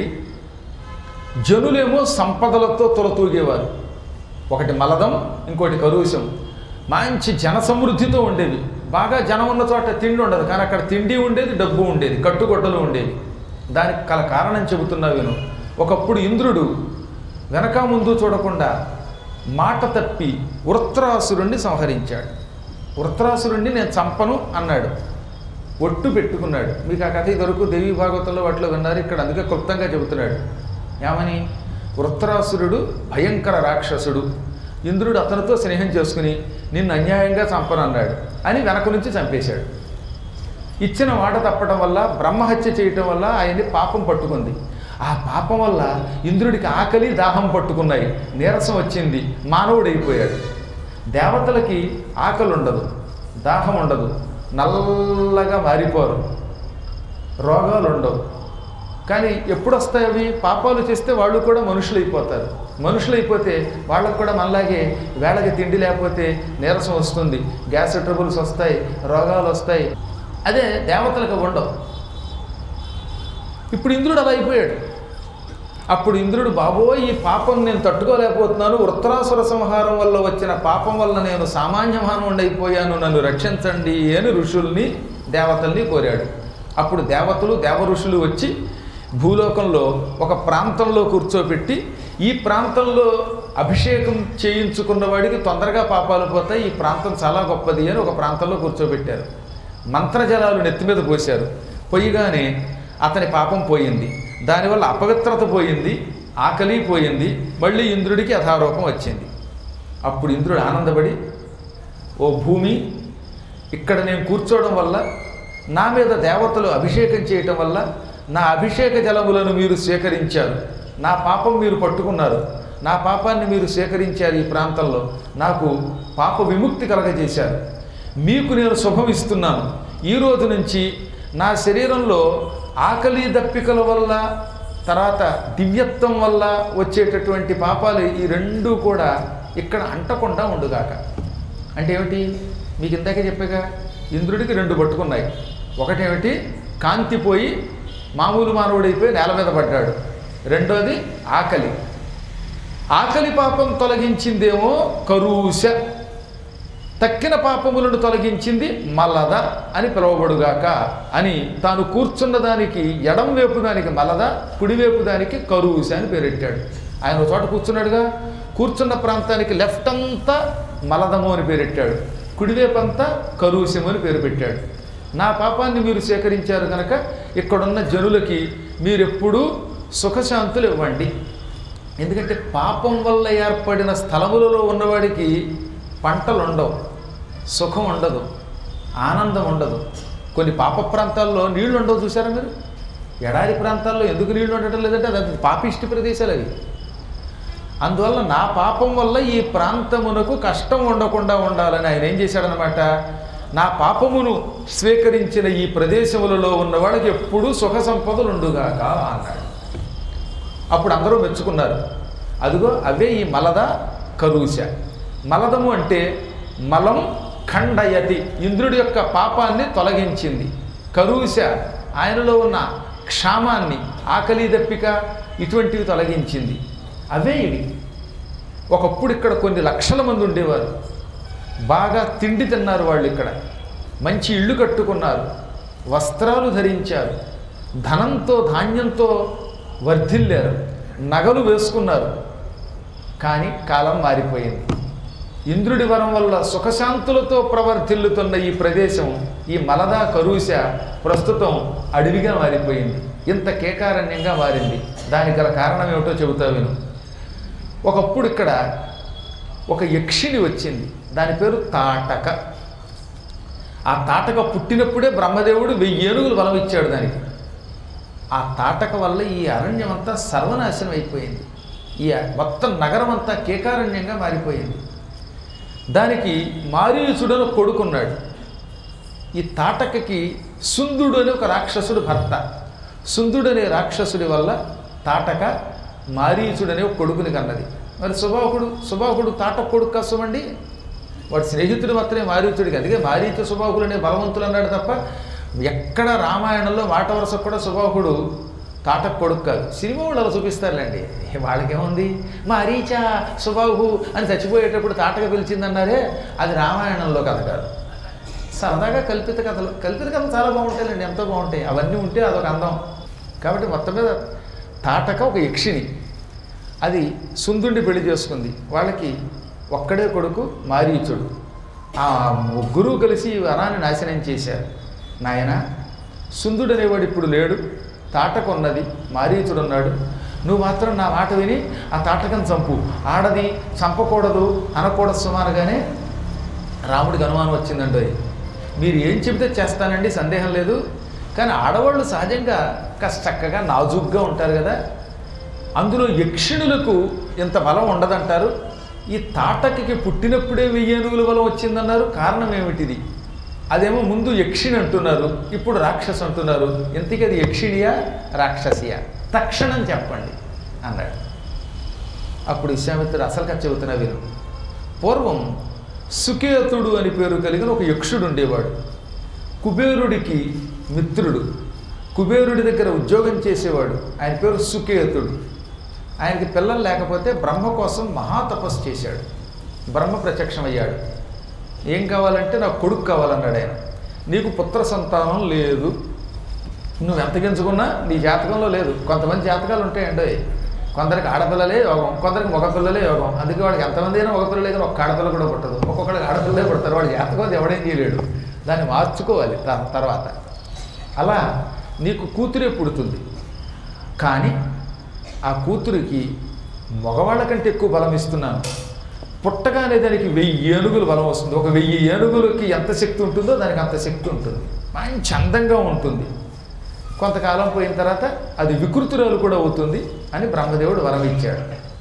A: జనులేమో సంపదలతో తొలతూగేవారు ఒకటి మలదం ఇంకోటి కరూసం మంచి జన సమృద్ధితో ఉండేవి బాగా జనం ఉన్న చోట తిండి ఉండదు కానీ అక్కడ తిండి ఉండేది డబ్బు ఉండేది కట్టుగొట్టలు ఉండేవి దానికి కల కారణం చెబుతున్నా విను ఒకప్పుడు ఇంద్రుడు వెనక ముందు చూడకుండా మాట తప్పి వృత్రాసురుణ్ణి సంహరించాడు వృత్రాసురుణ్ణి నేను చంపను అన్నాడు ఒట్టు పెట్టుకున్నాడు మీకు ఆ కథ ఇదివరకు దేవీ భాగవతంలో వాటిలో విన్నారు ఇక్కడ అందుకే క్లుప్తంగా చెబుతున్నాడు ఏమని వృత్రాసురుడు భయంకర రాక్షసుడు ఇంద్రుడు అతనితో స్నేహం చేసుకుని నిన్ను అన్యాయంగా చంపనన్నాడు అని వెనక నుంచి చంపేశాడు ఇచ్చిన మాట తప్పడం వల్ల బ్రహ్మహత్య చేయటం వల్ల ఆయన్ని పాపం పట్టుకుంది ఆ పాపం వల్ల ఇంద్రుడికి ఆకలి దాహం పట్టుకున్నాయి నీరసం వచ్చింది మానవుడైపోయాడు దేవతలకి ఆకలి ఉండదు దాహం ఉండదు నల్లగా మారిపోరు రోగాలు ఉండవు కానీ ఎప్పుడు వస్తాయి అవి పాపాలు చేస్తే వాళ్ళు కూడా మనుషులు అయిపోతారు మనుషులు అయిపోతే వాళ్ళకు కూడా మనలాగే వేళకి తిండి లేకపోతే నీరసం వస్తుంది గ్యాస్ ట్రబుల్స్ వస్తాయి రోగాలు వస్తాయి అదే దేవతలకు ఉండవు ఇప్పుడు ఇంద్రుడు అలా అయిపోయాడు అప్పుడు ఇంద్రుడు బాబోయ్ ఈ పాపం నేను తట్టుకోలేకపోతున్నాను వృత్రాసుర సంహారం వల్ల వచ్చిన పాపం వల్ల నేను సామాన్య మానవుడు అయిపోయాను నన్ను రక్షించండి అని ఋషుల్ని దేవతల్ని కోరాడు అప్పుడు దేవతలు దేవ ఋషులు వచ్చి భూలోకంలో ఒక ప్రాంతంలో కూర్చోబెట్టి ఈ ప్రాంతంలో అభిషేకం చేయించుకున్న వాడికి తొందరగా పాపాలు పోతాయి ఈ ప్రాంతం చాలా గొప్పది అని ఒక ప్రాంతంలో కూర్చోబెట్టారు మంత్రజలాలు నెత్తి మీద పోశారు పొయ్యిగానే అతని పాపం పోయింది దానివల్ల అపవిత్రత పోయింది ఆకలి పోయింది మళ్ళీ ఇంద్రుడికి యథారూపం వచ్చింది అప్పుడు ఇంద్రుడు ఆనందపడి ఓ భూమి ఇక్కడ నేను కూర్చోవడం వల్ల నా మీద దేవతలు అభిషేకం చేయటం వల్ల నా అభిషేక జలములను మీరు స్వీకరించారు నా పాపం మీరు పట్టుకున్నారు నా పాపాన్ని మీరు స్వీకరించారు ఈ ప్రాంతంలో నాకు పాప విముక్తి కలగజేశారు మీకు నేను శుభం ఇస్తున్నాను ఈ రోజు నుంచి నా శరీరంలో ఆకలి దప్పికల వల్ల తర్వాత దివ్యత్వం వల్ల వచ్చేటటువంటి పాపాలు ఈ రెండు కూడా ఇక్కడ అంటకుండా ఉండుగాక అంటే ఏమిటి మీకు ఇందాకే చెప్పాగా ఇంద్రుడికి రెండు పట్టుకున్నాయి ఒకటేమిటి కాంతి పోయి మామూలు మానవుడైపోయి నేల మీద పడ్డాడు రెండోది ఆకలి ఆకలి పాపం తొలగించిందేమో కరూష తక్కిన పాపములను తొలగించింది మలద అని పిలువబడుగాక అని తాను కూర్చున్న దానికి ఎడం వైపు దానికి మలద కుడివైపు దానికి కరూస అని పేరెట్టాడు ఆయన ఒక చోట కూర్చున్నాడుగా కూర్చున్న ప్రాంతానికి లెఫ్ట్ అంతా మలదము అని పేరెట్టాడు కుడివైపు అంతా కరూసము అని పేరు పెట్టాడు నా పాపాన్ని మీరు సేకరించారు కనుక ఇక్కడున్న జనులకి మీరెప్పుడూ సుఖశాంతులు ఇవ్వండి ఎందుకంటే పాపం వల్ల ఏర్పడిన స్థలములలో ఉన్నవాడికి పంటలు ఉండవు సుఖం ఉండదు ఆనందం ఉండదు కొన్ని పాప ప్రాంతాల్లో నీళ్లు ఉండవు చూసారా మీరు ఎడారి ప్రాంతాల్లో ఎందుకు నీళ్లు ఉండటం లేదంటే అది పాపిష్టి ప్రదేశాలు అవి అందువల్ల నా పాపం వల్ల ఈ ప్రాంతమునకు కష్టం ఉండకుండా ఉండాలని ఆయన ఏం చేశాడనమాట నా పాపమును స్వీకరించిన ఈ ప్రదేశములలో ఉన్న వాళ్ళకి ఎప్పుడూ సుఖ సంపదలు ఉండుగాక అన్నాడు అప్పుడు అందరూ మెచ్చుకున్నారు అదిగో అవే ఈ మలద కరూష మలదము అంటే మలం ఖండయతి ఇంద్రుడి యొక్క పాపాన్ని తొలగించింది కరూష ఆయనలో ఉన్న క్షామాన్ని ఆకలి దప్పిక ఇటువంటివి తొలగించింది అవే ఇవి ఒకప్పుడు ఇక్కడ కొన్ని లక్షల మంది ఉండేవారు బాగా తిండి తిన్నారు వాళ్ళు ఇక్కడ మంచి ఇళ్ళు కట్టుకున్నారు వస్త్రాలు ధరించారు ధనంతో ధాన్యంతో వర్ధిల్లారు నగలు వేసుకున్నారు కానీ కాలం మారిపోయింది ఇంద్రుడి వరం వల్ల సుఖశాంతులతో ప్రవర్తిల్లుతున్న ఈ ప్రదేశం ఈ మలదా కరూష ప్రస్తుతం అడవిగా మారిపోయింది ఇంత కేకారణ్యంగా మారింది దానికి గల కారణం ఏమిటో చెబుతా విను ఒకప్పుడు ఇక్కడ ఒక యక్షిని వచ్చింది దాని పేరు తాటక ఆ తాటక పుట్టినప్పుడే బ్రహ్మదేవుడు వెయ్యి ఏనుగులు బలం ఇచ్చాడు దానికి ఆ తాటక వల్ల ఈ అరణ్యం అంతా సర్వనాశనం అయిపోయింది ఈ మొత్తం నగరం అంతా కేకారణ్యంగా మారిపోయింది దానికి మారీచుడను కొడుకున్నాడు ఈ తాటకకి సుందుడు అని ఒక రాక్షసుడు భర్త సుందుడు అనే రాక్షసుడి వల్ల తాటక మారీచుడనే ఒక కొడుకుని కన్నది మరి సుబాహుడు సుబాహుడు తాటక కొడుకు కసమండి వాడు స్నేహితుడు మాత్రమే మారీచుడికి అందుకే మారీచ సుబాహులు అనే బలవంతులు అన్నాడు తప్ప ఎక్కడ రామాయణంలో మాట వరుసకు కూడా సుబాహుడు తాటక కొడుకు కాదు సినిమా వాళ్ళు అలా చూపిస్తారులేండి వాళ్ళకేముంది మారీచ సుబాహు అని చచ్చిపోయేటప్పుడు తాటక పిలిచిందన్నారే అది రామాయణంలో కథ కాదు సరదాగా కల్పిత కథలు కల్పిత కథలు చాలా బాగుంటాయండి ఎంతో బాగుంటాయి అవన్నీ ఉంటే అదొక అందం కాబట్టి మొత్తం మీద తాటక ఒక యక్షిని అది సుందుండి పెళ్లి చేసుకుంది వాళ్ళకి ఒక్కడే కొడుకు మారీచుడు ఆ ముగ్గురు కలిసి ఈ వనాన్ని నాశనం చేశారు నాయన సుందుడు అనేవాడు ఇప్పుడు లేడు తాటక ఉన్నది మారీచుడు ఉన్నాడు నువ్వు మాత్రం నా మాట విని ఆ తాటకం చంపు ఆడది చంపకూడదు అనకూడదు సుమారుగానే రాముడికి అనుమానం వచ్చిందండి మీరు ఏం చెబితే చేస్తానండి సందేహం లేదు కానీ ఆడవాళ్ళు సహజంగా కాస్త చక్కగా నాజుగ్గా ఉంటారు కదా అందులో యక్షిణులకు ఇంత బలం ఉండదంటారు ఈ తాటకకి పుట్టినప్పుడే వెయ్యి ఏనుగుల బలం వచ్చిందన్నారు కారణం ఏమిటిది అదేమో ముందు యక్షిణి అంటున్నారు ఇప్పుడు రాక్షసు అంటున్నారు ఇంతకీ అది యక్షిణియా రాక్షసియా తక్షణం చెప్పండి అన్నాడు అప్పుడు విశ్వామిత్రుడు అసలు కథ చెబుతున్నా విను పూర్వం సుకేతుడు అని పేరు కలిగిన ఒక యక్షుడు ఉండేవాడు కుబేరుడికి మిత్రుడు కుబేరుడి దగ్గర ఉద్యోగం చేసేవాడు ఆయన పేరు సుకేతుడు ఆయనకి పిల్లలు లేకపోతే బ్రహ్మ కోసం మహాతపస్సు చేశాడు బ్రహ్మ ప్రత్యక్షమయ్యాడు ఏం కావాలంటే నాకు కొడుకు కావాలన్నాడు ఆయన నీకు పుత్ర సంతానం లేదు నువ్వు ఎంత గించుకున్నా నీ జాతకంలో లేదు కొంతమంది జాతకాలు ఉంటాయండి కొందరికి ఆడపిల్లలే యోగం కొందరికి మగపిల్లలే యోగం అందుకే వాడికి ఎంతమంది అయినా మగపిల్లలే కానీ ఒక ఆడపిల్ల కూడా పుట్టదు ఒక్కొక్కడికి ఆడపిల్లలే పుడతారు వాడి జాతకం అది ఎవడేం చేయలేడు దాన్ని మార్చుకోవాలి త- తర్వాత అలా నీకు కూతురే పుడుతుంది కానీ ఆ కూతురికి మగవాళ్ళ కంటే ఎక్కువ బలం ఇస్తున్నాను పుట్టగానే దానికి వెయ్యి ఏనుగులు బలం వస్తుంది ఒక వెయ్యి ఏనుగులకి ఎంత శక్తి ఉంటుందో దానికి అంత శక్తి ఉంటుంది మంచి అందంగా ఉంటుంది కొంతకాలం పోయిన తర్వాత అది వికృతురాలు కూడా అవుతుంది అని బ్రహ్మదేవుడు వరం ఇచ్చాడు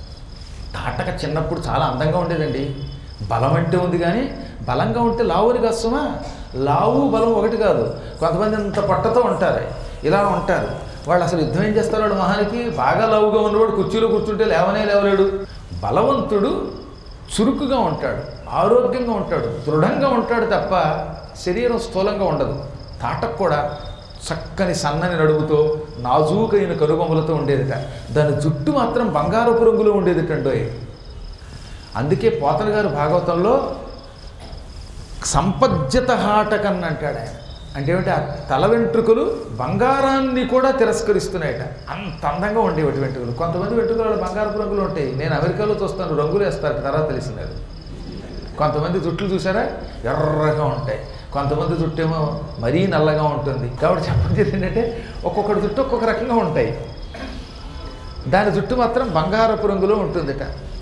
A: తాటక చిన్నప్పుడు చాలా అందంగా ఉండేదండి బలం అంటే ఉంది కానీ బలంగా ఉంటే లావుని కష్టమా లావు బలం ఒకటి కాదు కొంతమంది అంత పట్టతో ఉంటారు ఇలా ఉంటారు వాళ్ళు అసలు యుద్ధం ఏం చేస్తారు వాడు మహానికి బాగా లావుగా ఉన్నవాడు కుర్చీలో కూర్చుంటే లేవనే లేవలేడు బలవంతుడు చురుకుగా ఉంటాడు ఆరోగ్యంగా ఉంటాడు దృఢంగా ఉంటాడు తప్ప శరీరం స్థూలంగా ఉండదు తాటకు కూడా చక్కని సన్నని నడుముతో నాజూకైన కనుబొమ్మలతో ఉండేదిట దాని జుట్టు మాత్రం బంగారపు రంగులో ఉండేదిటండోయ్ అందుకే పోతన గారు భాగవతంలో సంపజ్జత హాటకన్ అంటాడు ఆయన అంటే ఏమిటి ఆ తల వెంట్రుకలు బంగారాన్ని కూడా తిరస్కరిస్తున్నాయట అంత అందంగా ఉండేవి వెంట్రుకలు కొంతమంది వెంట్రుకలు బంగారపు రంగులు ఉంటాయి నేను అమెరికాలో చూస్తాను రంగులు వేస్తారు తర్వాత తెలిసింది అది కొంతమంది జుట్లు చూసారా ఎర్రగా ఉంటాయి కొంతమంది జుట్టు ఏమో మరీ నల్లగా ఉంటుంది కాబట్టి చెప్పేది ఏంటంటే ఒక్కొక్కటి జుట్టు ఒక్కొక్క రకంగా ఉంటాయి దాని జుట్టు మాత్రం బంగారపు రంగులో ఉంటుందిట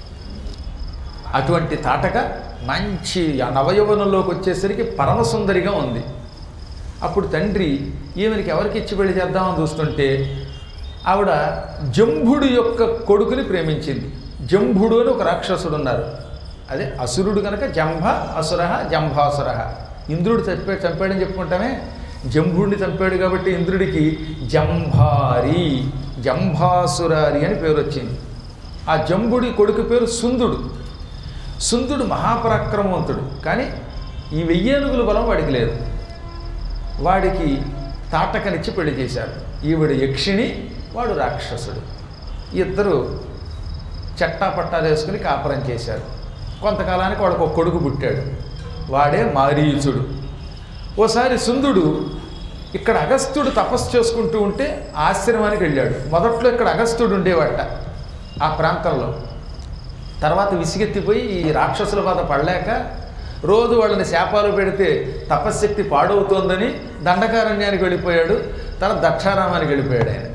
A: అటువంటి తాటక మంచి నవయవనంలోకి వచ్చేసరికి పరమసుందరిగా ఉంది అప్పుడు తండ్రి ఈమెనికి ఎవరికి ఇచ్చి పెళ్లి చేద్దామని చూస్తుంటే ఆవిడ జంభుడు యొక్క కొడుకుని ప్రేమించింది జంభుడు అని ఒక రాక్షసుడు ఉన్నారు అదే అసురుడు కనుక జంభ అసుర జంభాసుర ఇంద్రుడు చంపా చంపాడని చెప్పుకుంటామే జంభుడిని చంపాడు కాబట్టి ఇంద్రుడికి జంభారి జంభాసురారి అని పేరు వచ్చింది ఆ జంబుడి కొడుకు పేరు సుందుడు సుందుడు మహాపరాక్రమవంతుడు కానీ ఈ వెయ్యేనుగుల బలం వాడికి లేదు వాడికి తాటకనిచ్చి పెళ్లి చేశారు ఈవిడ యక్షిణి వాడు రాక్షసుడు ఇద్దరు చట్టా పట్టాలు వేసుకుని కాపురం చేశారు కొంతకాలానికి వాడికి ఒక కొడుకు పుట్టాడు వాడే మారీచుడు ఓసారి సుందుడు ఇక్కడ అగస్త్యుడు తపస్సు చేసుకుంటూ ఉంటే ఆశ్రమానికి వెళ్ళాడు మొదట్లో ఇక్కడ అగస్త్యుడు ఉండేవాట ఆ ప్రాంతంలో తర్వాత విసిగెత్తిపోయి ఈ రాక్షసుల బాధ పడలేక రోజు వాళ్ళని శాపాలు పెడితే తపశ్శక్తి పాడవుతోందని దండకారణ్యానికి వెళ్ళిపోయాడు తర్వాత దక్షారామానికి వెళ్ళిపోయాడు ఆయన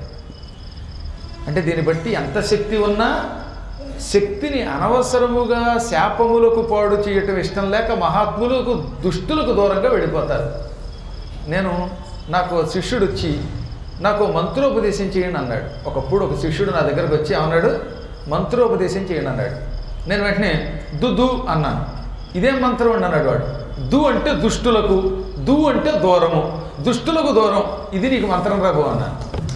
A: అంటే దీన్ని బట్టి ఎంత శక్తి ఉన్నా శక్తిని అనవసరముగా శాపములకు పాడు చేయటం ఇష్టం లేక మహాత్ములకు దుష్టులకు దూరంగా వెళ్ళిపోతారు నేను నాకు ఓ శిష్యుడు వచ్చి నాకు మంత్రోపదేశం చేయండి అన్నాడు ఒకప్పుడు ఒక శిష్యుడు నా దగ్గరకు వచ్చి అన్నాడు మంత్రోపదేశం చేయండి అన్నాడు నేను వెంటనే దు దు అన్నాను ఇదేం మంత్రం అండి అన్నాడు వాడు దు అంటే దుష్టులకు దు అంటే దూరము దుష్టులకు దూరం ఇది నీకు మంత్రం రాబో అన్నాను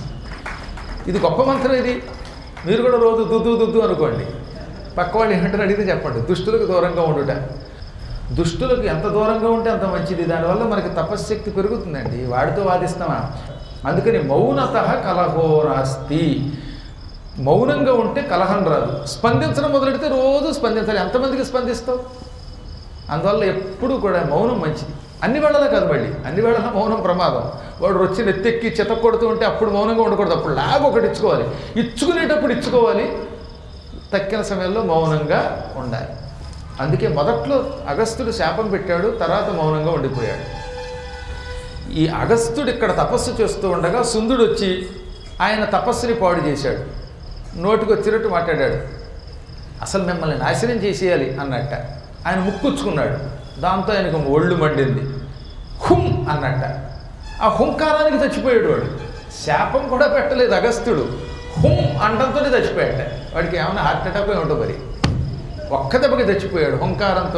A: ఇది గొప్ప మంత్రం ఇది మీరు కూడా రోజు దుద్దు దుద్దు అనుకోండి పక్క వాళ్ళు ఏమంటారు అడిగితే చెప్పండి దుష్టులకు దూరంగా ఉండుట దుష్టులకు ఎంత దూరంగా ఉంటే అంత మంచిది దానివల్ల మనకి తపశ్శక్తి పెరుగుతుందండి వాడితో వాదిస్తామా అందుకని మౌనత కలహోరాస్తి మౌనంగా ఉంటే కలహం రాదు స్పందించడం మొదలెడితే రోజు స్పందించాలి ఎంతమందికి స్పందిస్తావు అందువల్ల ఎప్పుడూ కూడా మౌనం మంచిది అన్ని వేళలా కాదు మళ్ళీ అన్ని వేళలా మౌనం ప్రమాదం వాడు వచ్చి నెత్తెక్కి చెత్త కొడుతూ ఉంటే అప్పుడు మౌనంగా ఉండకూడదు అప్పుడు లాగ ఒకటి ఇచ్చుకోవాలి ఇచ్చుకునేటప్పుడు ఇచ్చుకోవాలి తక్కిన సమయంలో మౌనంగా ఉండాలి అందుకే మొదట్లో అగస్త్యుడు శాపం పెట్టాడు తర్వాత మౌనంగా ఉండిపోయాడు ఈ అగస్త్యుడు ఇక్కడ తపస్సు చేస్తూ ఉండగా సుందుడు వచ్చి ఆయన తపస్సుని పాడు చేశాడు నోటికి వచ్చినట్టు మాట్లాడాడు అసలు మిమ్మల్ని నాశనం చేసేయాలి అన్నట్ట ఆయన ముక్కుచ్చుకున్నాడు దాంతో ఆయనకు ఒళ్ళు మండింది హుం అన్నట్ట ఆ హుంకారానికి చచ్చిపోయాడు వాడు శాపం కూడా పెట్టలేదు అగస్త్యుడు హుం అండంతోనే చచ్చిపోయాట వాడికి ఏమైనా హార్ట్ అటాక్ ఏమిటో మరి ఒక్క దెబ్బకి చచ్చిపోయాడు హుంకారంతో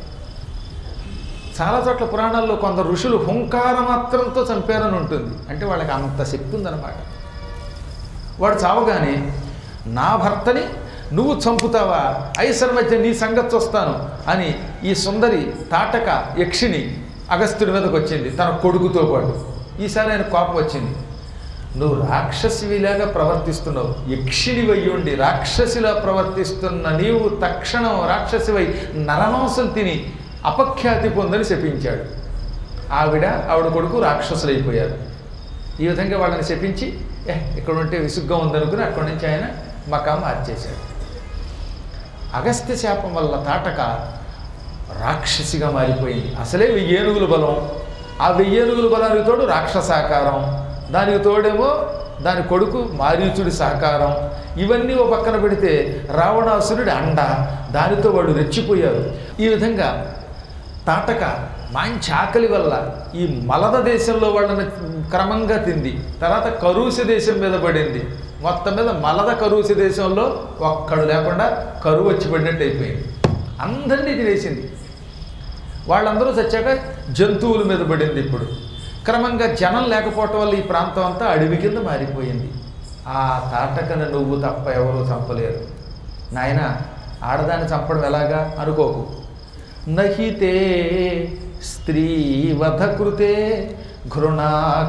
A: చాలా చోట్ల పురాణాల్లో కొందరు ఋషులు హుంకార మాత్రంతో చంపారని ఉంటుంది అంటే వాళ్ళకి అంత శక్తి ఉందన్నమాట వాడు చావగానే నా భర్తని నువ్వు చంపుతావా ఐసర్ మధ్య నీ సంగతి చూస్తాను అని ఈ సుందరి తాటక యక్షిణి అగస్త్యుడి మీదకి వచ్చింది తన కొడుకుతో పాటు ఈసారి ఆయన కోపం వచ్చింది నువ్వు రాక్షసివిలాగా ప్రవర్తిస్తున్నావు యక్షిణి ఉండి రాక్షసిలా ప్రవర్తిస్తున్న నీవు తక్షణం రాక్షసివై నరమాంసం తిని అపఖ్యాతి పొందని శపించాడు ఆవిడ ఆవిడ కొడుకు రాక్షసులైపోయారు ఈ విధంగా వాళ్ళని శపించి ఏ ఇక్కడ ఉంటే విసుగ్గా ఉందనుకుని అక్కడి నుంచి ఆయన మకా మార్చేశాడు అగస్త్య శాపం వల్ల తాటక రాక్షసిగా మారిపోయింది అసలే వెయ్యేనుగుల బలం ఆ వెయ్యేనుగుల బలానికి తోడు రాక్షసాకారం దానికి తోడేమో దాని కొడుకు మారీచుడి సహకారం ఇవన్నీ ఓ పక్కన పెడితే రావణాసురుడి అండ దానితో వాళ్ళు రెచ్చిపోయారు ఈ విధంగా తాటక మంచి ఆకలి వల్ల ఈ మలద దేశంలో వాళ్ళని క్రమంగా తింది తర్వాత కరూసి దేశం మీద పడింది మొత్తం మీద మలద కరూసి దేశంలో ఒక్కడు లేకుండా కరువు వచ్చి పడినట్టు అయిపోయింది అందరినీ తినేసింది వాళ్ళందరూ చచ్చాక జంతువుల మీద పడింది ఇప్పుడు క్రమంగా జనం లేకపోవటం వల్ల ఈ ప్రాంతం అంతా అడవి కింద మారిపోయింది ఆ తాటకను నువ్వు తప్ప ఎవరూ చంపలేరు నాయన ఆడదాన్ని చంపడం ఎలాగా అనుకోకు నహితే స్త్రీ వధకృతే ఘృణా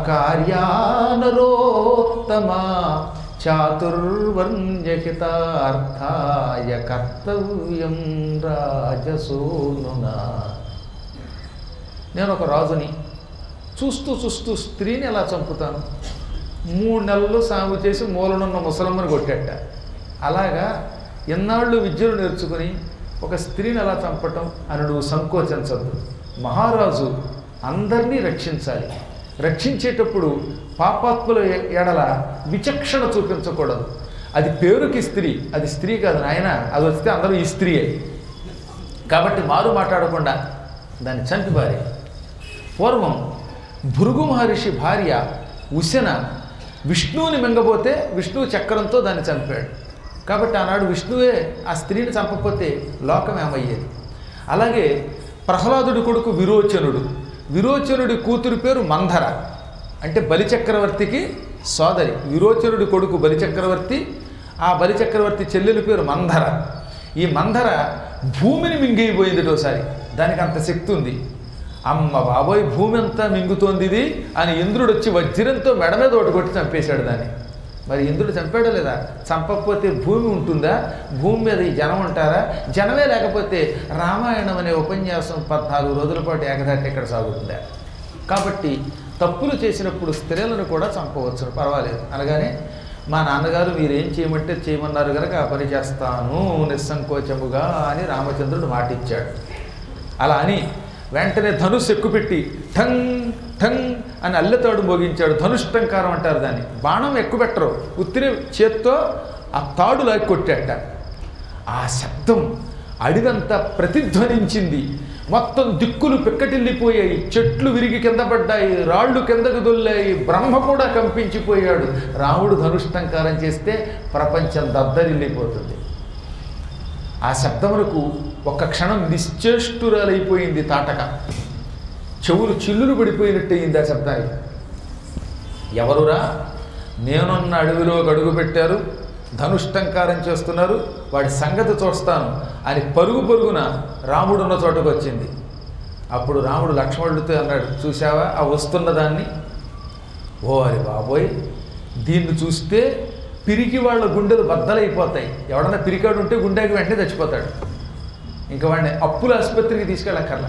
A: కార్యానరోత్తమా చాతుర్వర్ణ్యహితార్థాయ కర్తవ్యం రాజసూనునా నేను ఒక రాజుని చూస్తూ చూస్తూ స్త్రీని ఎలా చంపుతాను మూడు నెలలు సాగు చేసి మూలనున్న ముసలమ్మని కొట్టేట అలాగా ఎన్నాళ్ళు విద్యలు నేర్చుకుని ఒక స్త్రీని ఎలా చంపటం అని నువ్వు సంకోచించద్దు మహారాజు అందరినీ రక్షించాలి రక్షించేటప్పుడు పాపాత్ముల ఎ- ఎడల విచక్షణ చూపించకూడదు అది పేరుకి స్త్రీ అది స్త్రీ కాదు నాయన అది వస్తే అందరూ ఈ స్త్రీయే కాబట్టి మారు మాట్లాడకుండా దాన్ని చంపిపారే పూర్వం భృగు మహర్షి భార్య ఉశన విష్ణువుని మింగబోతే విష్ణువు చక్రంతో దాన్ని చంపాడు కాబట్టి ఆనాడు విష్ణువే ఆ స్త్రీని చంపకపోతే లోకం ఏమయ్యేది అలాగే ప్రహ్లాదుడి కొడుకు విరోచనుడు విరోచనుడి కూతురు పేరు మంధర అంటే బలిచక్రవర్తికి సోదరి విరోచనుడి కొడుకు బలిచక్రవర్తి ఆ బలిచక్రవర్తి చెల్లెలి పేరు మంధర ఈ మంధర భూమిని మింగేయబోయింది ఒకసారి దానికి అంత శక్తి ఉంది అమ్మ బాబోయ్ భూమి అంతా మింగుతోంది ఇది అని ఇంద్రుడు వచ్చి వజ్రంతో మెడ మీద ఒకటి కొట్టి చంపేశాడు దాన్ని మరి ఇంద్రుడు చంపాడో లేదా చంపకపోతే భూమి ఉంటుందా భూమి మీద ఈ జనం ఉంటారా జనమే లేకపోతే రామాయణం అనే ఉపన్యాసం పద్నాలుగు రోజుల పాటు ఏకదాటి ఇక్కడ సాగుతుందా కాబట్టి తప్పులు చేసినప్పుడు స్త్రీలను కూడా చంపవచ్చు పర్వాలేదు అనగానే మా నాన్నగారు మీరేం చేయమంటే చేయమన్నారు కనుక ఆ పని చేస్తాను నిస్సంకోచముగా అని రామచంద్రుడు మాటిచ్చాడు అలా అని వెంటనే ధనుస్సు ఎక్కుపెట్టి ఠంగ్ ఠంగ్ అని అల్లెతాడు మోగించాడు ధనుష్టంకారం అంటారు దాన్ని బాణం ఎక్కుపెట్టరు ఉత్తిరి చేత్తో ఆ తాడు లాగి కొట్టాట ఆ శబ్దం అడివంతా ప్రతిధ్వనించింది మొత్తం దిక్కులు పిక్కటిల్లిపోయాయి చెట్లు విరిగి కింద పడ్డాయి రాళ్ళు కిందకు దొల్లాయి బ్రహ్మ కూడా కంపించిపోయాడు రాముడు ధనుష్టంకారం చేస్తే ప్రపంచం దద్దరిల్లిపోతుంది ఆ శబ్దములకు ఒక్క క్షణం నిశ్చేష్టురాలైపోయింది తాటక చెవులు చిల్లులు పడిపోయినట్టయింది ఆ శబ్దానికి ఎవరురా నేనున్న అడవిలో అడుగు పెట్టారు ధనుష్టంకారం చేస్తున్నారు వాడి సంగతి చూస్తాను అని పరుగు పరుగున రాముడున్న చోటకు వచ్చింది అప్పుడు రాముడు లక్ష్మణుడితో అన్నాడు చూసావా ఆ వస్తున్న దాన్ని ఓ అరే బాబోయ్ దీన్ని చూస్తే పిరికి వాళ్ళ గుండెలు బద్దలైపోతాయి ఎవడన్నా పిరికాడు ఉంటే గుండెకి వెంటనే చచ్చిపోతాడు ఇంకా వాడిని అప్పుల ఆసుపత్రికి తీసుకెళ్ళక్కర్లా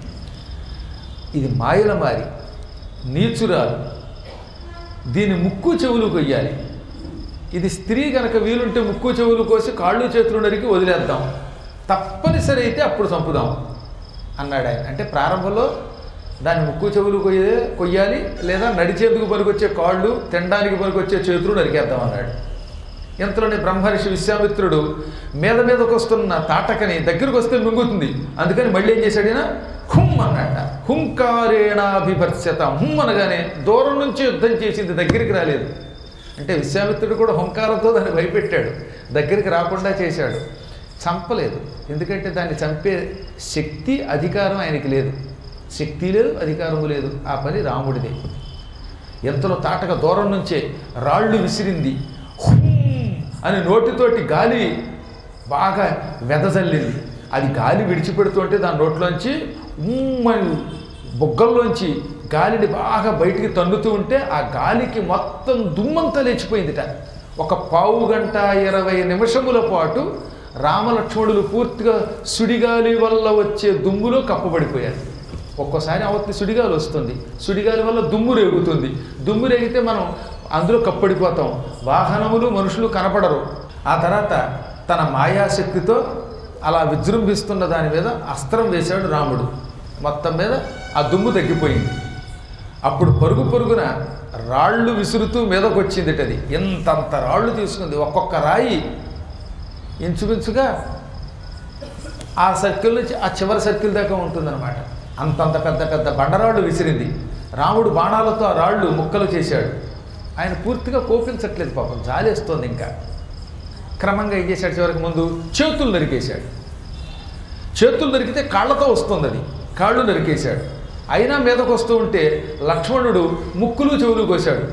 A: ఇది మాయల మారి నీచురాలు దీని ముక్కు చెవులు కొయ్యాలి ఇది స్త్రీ గనక వీలుంటే ముక్కు చెవులు కోసి కాళ్ళు చేతులు నరికి వదిలేద్దాం తప్పనిసరి అయితే అప్పుడు చంపుదాం అన్నాడు ఆయన అంటే ప్రారంభంలో దాని ముక్కు చెవులు కొయ్యే కొయ్యాలి లేదా నడిచేందుకు పనికొచ్చే కాళ్ళు తినడానికి పనికొచ్చే చేతులు నరికేద్దాం అన్నాడు ఇంతలోనే బ్రహ్మర్షి విశ్వామిత్రుడు మీద మీదకు వస్తున్న తాటకని దగ్గరకు వస్తే మింగుతుంది అందుకని మళ్ళీ ఏం చేశాడు ఈయన హుమ్ అన్నట హుంకారేణాభిభర్స్యత హుమ్ అనగానే దూరం నుంచి యుద్ధం చేసింది దగ్గరికి రాలేదు అంటే విశ్వామిత్రుడు కూడా హుంకారంతో దాన్ని భయపెట్టాడు దగ్గరికి రాకుండా చేశాడు చంపలేదు ఎందుకంటే దాన్ని చంపే శక్తి అధికారం ఆయనకి లేదు శక్తి లేదు అధికారము లేదు ఆ పని రాముడిదే ఎంతలో తాటక దూరం నుంచే రాళ్ళు విసిరింది హుమ్ అని నోటితోటి గాలి బాగా వెదజల్లింది అది గాలి విడిచిపెడుతుంటే దాని నోట్లోంచి ఉమ్మని బుగ్గల్లోంచి గాలిని బాగా బయటికి తన్నుతూ ఉంటే ఆ గాలికి మొత్తం దుమ్మంతా లేచిపోయిందిట ఒక పావు గంట ఇరవై నిమిషముల పాటు రామలక్ష్మణులు పూర్తిగా సుడిగాలి వల్ల వచ్చే దుమ్ములో కప్పబడిపోయారు ఒక్కోసారి అవత్తి సుడిగాలి వస్తుంది సుడిగాలి వల్ల దుమ్ము రేగుతుంది దుమ్ము రేగితే మనం అందులో కప్పడిపోతాం వాహనములు మనుషులు కనపడరు ఆ తర్వాత తన మాయాశక్తితో అలా విజృంభిస్తున్న దాని మీద అస్త్రం వేశాడు రాముడు మొత్తం మీద ఆ దుమ్ము తగ్గిపోయింది అప్పుడు పరుగు పరుగున రాళ్ళు విసురుతూ మీదకు వచ్చింది అది ఎంతంత రాళ్ళు తీసుకుంది ఒక్కొక్క రాయి ఇంచుమించుగా ఆ సర్కిల్ నుంచి ఆ చివరి సర్కిల్ దాకా ఉంటుందన్నమాట అంతంత పెద్ద పెద్ద బండరాళ్ళు విసిరింది రాముడు బాణాలతో ఆ రాళ్ళు ముక్కలు చేశాడు ఆయన పూర్తిగా కోపించట్లేదు పాపం జాలేస్తోంది ఇంకా క్రమంగా ఏం చేశాడు చివరికి ముందు చేతులు నరికేశాడు చేతులు నరికితే కాళ్ళతో వస్తుంది అది కాళ్ళు నరికేశాడు అయినా మీదకు వస్తూ ఉంటే లక్ష్మణుడు ముక్కులు చెవులు కోశాడు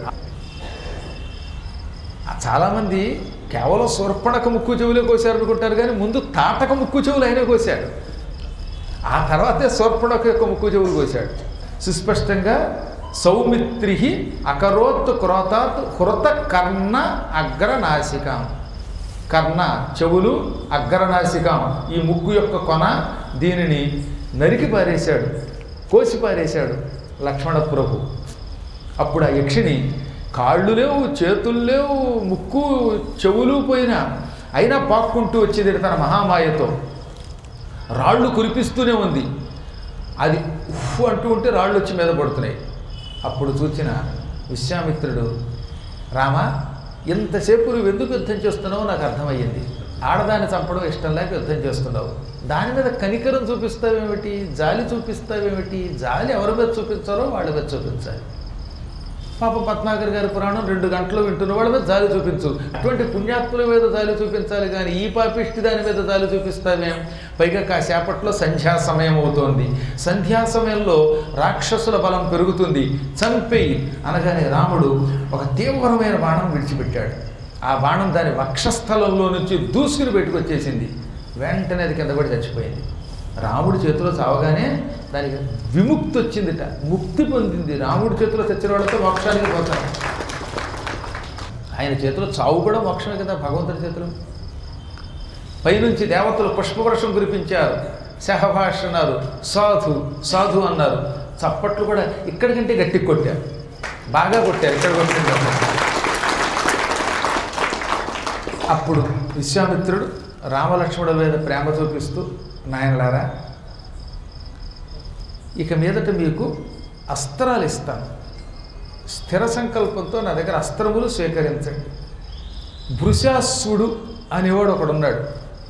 A: ఆ చాలామంది కేవలం శూర్పణక ముక్కు చెవులే కోశారు అనుకుంటారు కానీ ముందు తాటక ముక్కు చెవులు ఆయనే కోశాడు ఆ తర్వాతే శూర్పణక యొక్క ముక్కు చెవులు కోశాడు సుస్పష్టంగా సౌమిత్రి అకరోత్ క్రోతాత్ హృత కర్ణ అగ్రనాసికాం కర్ణ చెవులు అగ్రనాసికం ఈ ముగ్గు యొక్క కొన దీనిని నరికి పారేశాడు కోసి పారేశాడు లక్ష్మణ ప్రభు అప్పుడు ఆ యక్షిని కాళ్ళు లేవు చేతులు లేవు ముక్కు చెవులు పోయినా అయినా పాక్కుంటూ వచ్చేది తన మహామాయతో రాళ్ళు కురిపిస్తూనే ఉంది అది ఉఫ్ అంటూ ఉంటే రాళ్ళు వచ్చి మీద పడుతున్నాయి అప్పుడు చూచిన విశ్వామిత్రుడు రామ ఇంతసేపు నువ్వు ఎందుకు యుద్ధం చేస్తున్నావో నాకు అర్థమయ్యింది ఆడదాన్ని చంపడం ఇష్టం లేక యుద్ధం చేస్తున్నావు దాని మీద కనికరం చూపిస్తావేమిటి జాలి చూపిస్తావేమిటి జాలి ఎవరి మీద చూపించాలో వాళ్ళ మీద చూపించాలి పాప పద్మాకర్ గారి పురాణం రెండు గంటలు వింటున్న వాళ్ళ మీద జాలి చూపించు అటువంటి పుణ్యాత్ముల మీద జాలి చూపించాలి కానీ ఈ పాపిష్టి దాని మీద జాలి చూపిస్తామేం పైగా కాసేపట్లో సంధ్యా సమయం అవుతోంది సంధ్యా సమయంలో రాక్షసుల బలం పెరుగుతుంది చంపేయి అనగానే రాముడు ఒక తీవ్రమైన బాణం విడిచిపెట్టాడు ఆ బాణం దాని వక్షస్థలంలో నుంచి దూసుకుని పెట్టుకొచ్చేసింది వెంటనే అది కింద పడి చచ్చిపోయింది రాముడి చేతిలో చావగానే దానికి విముక్తి వచ్చిందిట ముక్తి పొందింది రాముడి చేతిలో చచ్చిన వాళ్ళతో మోక్షానికి పోతారు ఆయన చేతిలో చావు కూడా మోక్షమే కదా భగవంతుడి చేతిలో పైనుంచి దేవతలు పుష్పవర్షం కురిపించారు సహభాష అన్నారు సాధు సాధు అన్నారు చప్పట్లు కూడా ఇక్కడికంటే గట్టికి కొట్టారు బాగా కొట్టారు ఇక్కడ కొట్టింది అప్పుడు విశ్వామిత్రుడు రామలక్ష్మణుల మీద ప్రేమ చూపిస్తూ నాయనలారా ఇక మీదట మీకు అస్త్రాలు ఇస్తాను స్థిర సంకల్పంతో నా దగ్గర అస్త్రములు స్వీకరించండి భృశాస్వుడు అనేవాడు ఒకడున్నాడు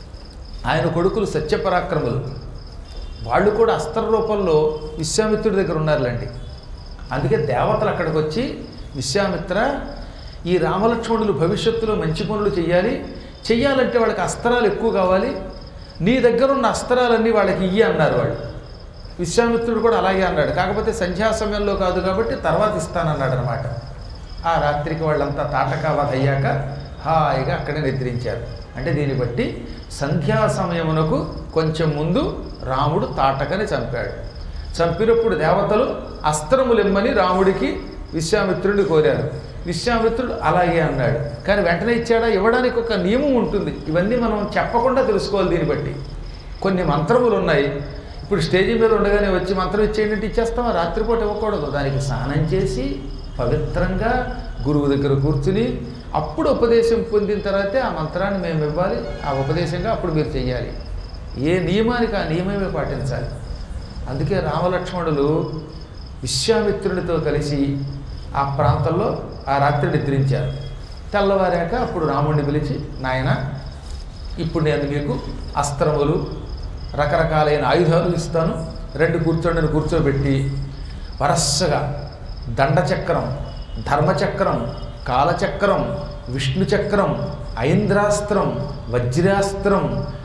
A: ఆయన కొడుకులు సత్యపరాక్రములు వాళ్ళు కూడా అస్త్ర రూపంలో విశ్వామిత్రుడి దగ్గర ఉన్నారులేండి అందుకే దేవతలు అక్కడికి వచ్చి విశ్వామిత్ర ఈ రామలక్ష్మణులు భవిష్యత్తులో మంచి పనులు చేయాలి చెయ్యాలంటే వాళ్ళకి అస్త్రాలు ఎక్కువ కావాలి నీ దగ్గర ఉన్న అస్త్రాలన్నీ వాళ్ళకి ఇయ్యి అన్నారు వాళ్ళు విశ్వామిత్రుడు కూడా అలాగే అన్నాడు కాకపోతే సంధ్యా సమయంలో కాదు కాబట్టి తర్వాత ఇస్తానన్నాడు అనమాట ఆ రాత్రికి వాళ్ళంతా తాటకావధ అయ్యాక హాయిగా అక్కడే నిద్రించారు అంటే దీన్ని బట్టి సంధ్యా సమయమునకు కొంచెం ముందు రాముడు తాటకని చంపాడు చంపినప్పుడు దేవతలు అస్త్రములిమ్మని రాముడికి విశ్వామిత్రుడిని కోరారు విశ్వామిత్రుడు అలాగే అన్నాడు కానీ వెంటనే ఇచ్చాడా ఇవ్వడానికి ఒక నియమం ఉంటుంది ఇవన్నీ మనం చెప్పకుండా తెలుసుకోవాలి దీన్ని బట్టి కొన్ని మంత్రములు ఉన్నాయి ఇప్పుడు స్టేజీ మీద ఉండగానే వచ్చి మంత్రం ఇచ్చేయండి అంటే ఇచ్చేస్తామా రాత్రిపూట ఇవ్వకూడదు దానికి స్నానం చేసి పవిత్రంగా గురువు దగ్గర కూర్చుని అప్పుడు ఉపదేశం పొందిన తర్వాతే ఆ మంత్రాన్ని మేము ఇవ్వాలి ఆ ఉపదేశంగా అప్పుడు మీరు చెయ్యాలి ఏ నియమానికి ఆ నియమమే పాటించాలి అందుకే రామలక్ష్మణులు విశ్వామిత్రుడితో కలిసి ఆ ప్రాంతంలో ఆ రాత్రి నిద్రించారు తెల్లవారాక అప్పుడు రాముడిని పిలిచి నాయన ఇప్పుడు నేను మీకు అస్త్రములు రకరకాలైన ఆయుధాలు ఇస్తాను రెండు కూర్చోండి కూర్చోబెట్టి వరస్సగా దండచక్రం ధర్మచక్రం కాలచక్రం విష్ణు చక్రం ఐంద్రాస్త్రం వజ్రాస్త్రం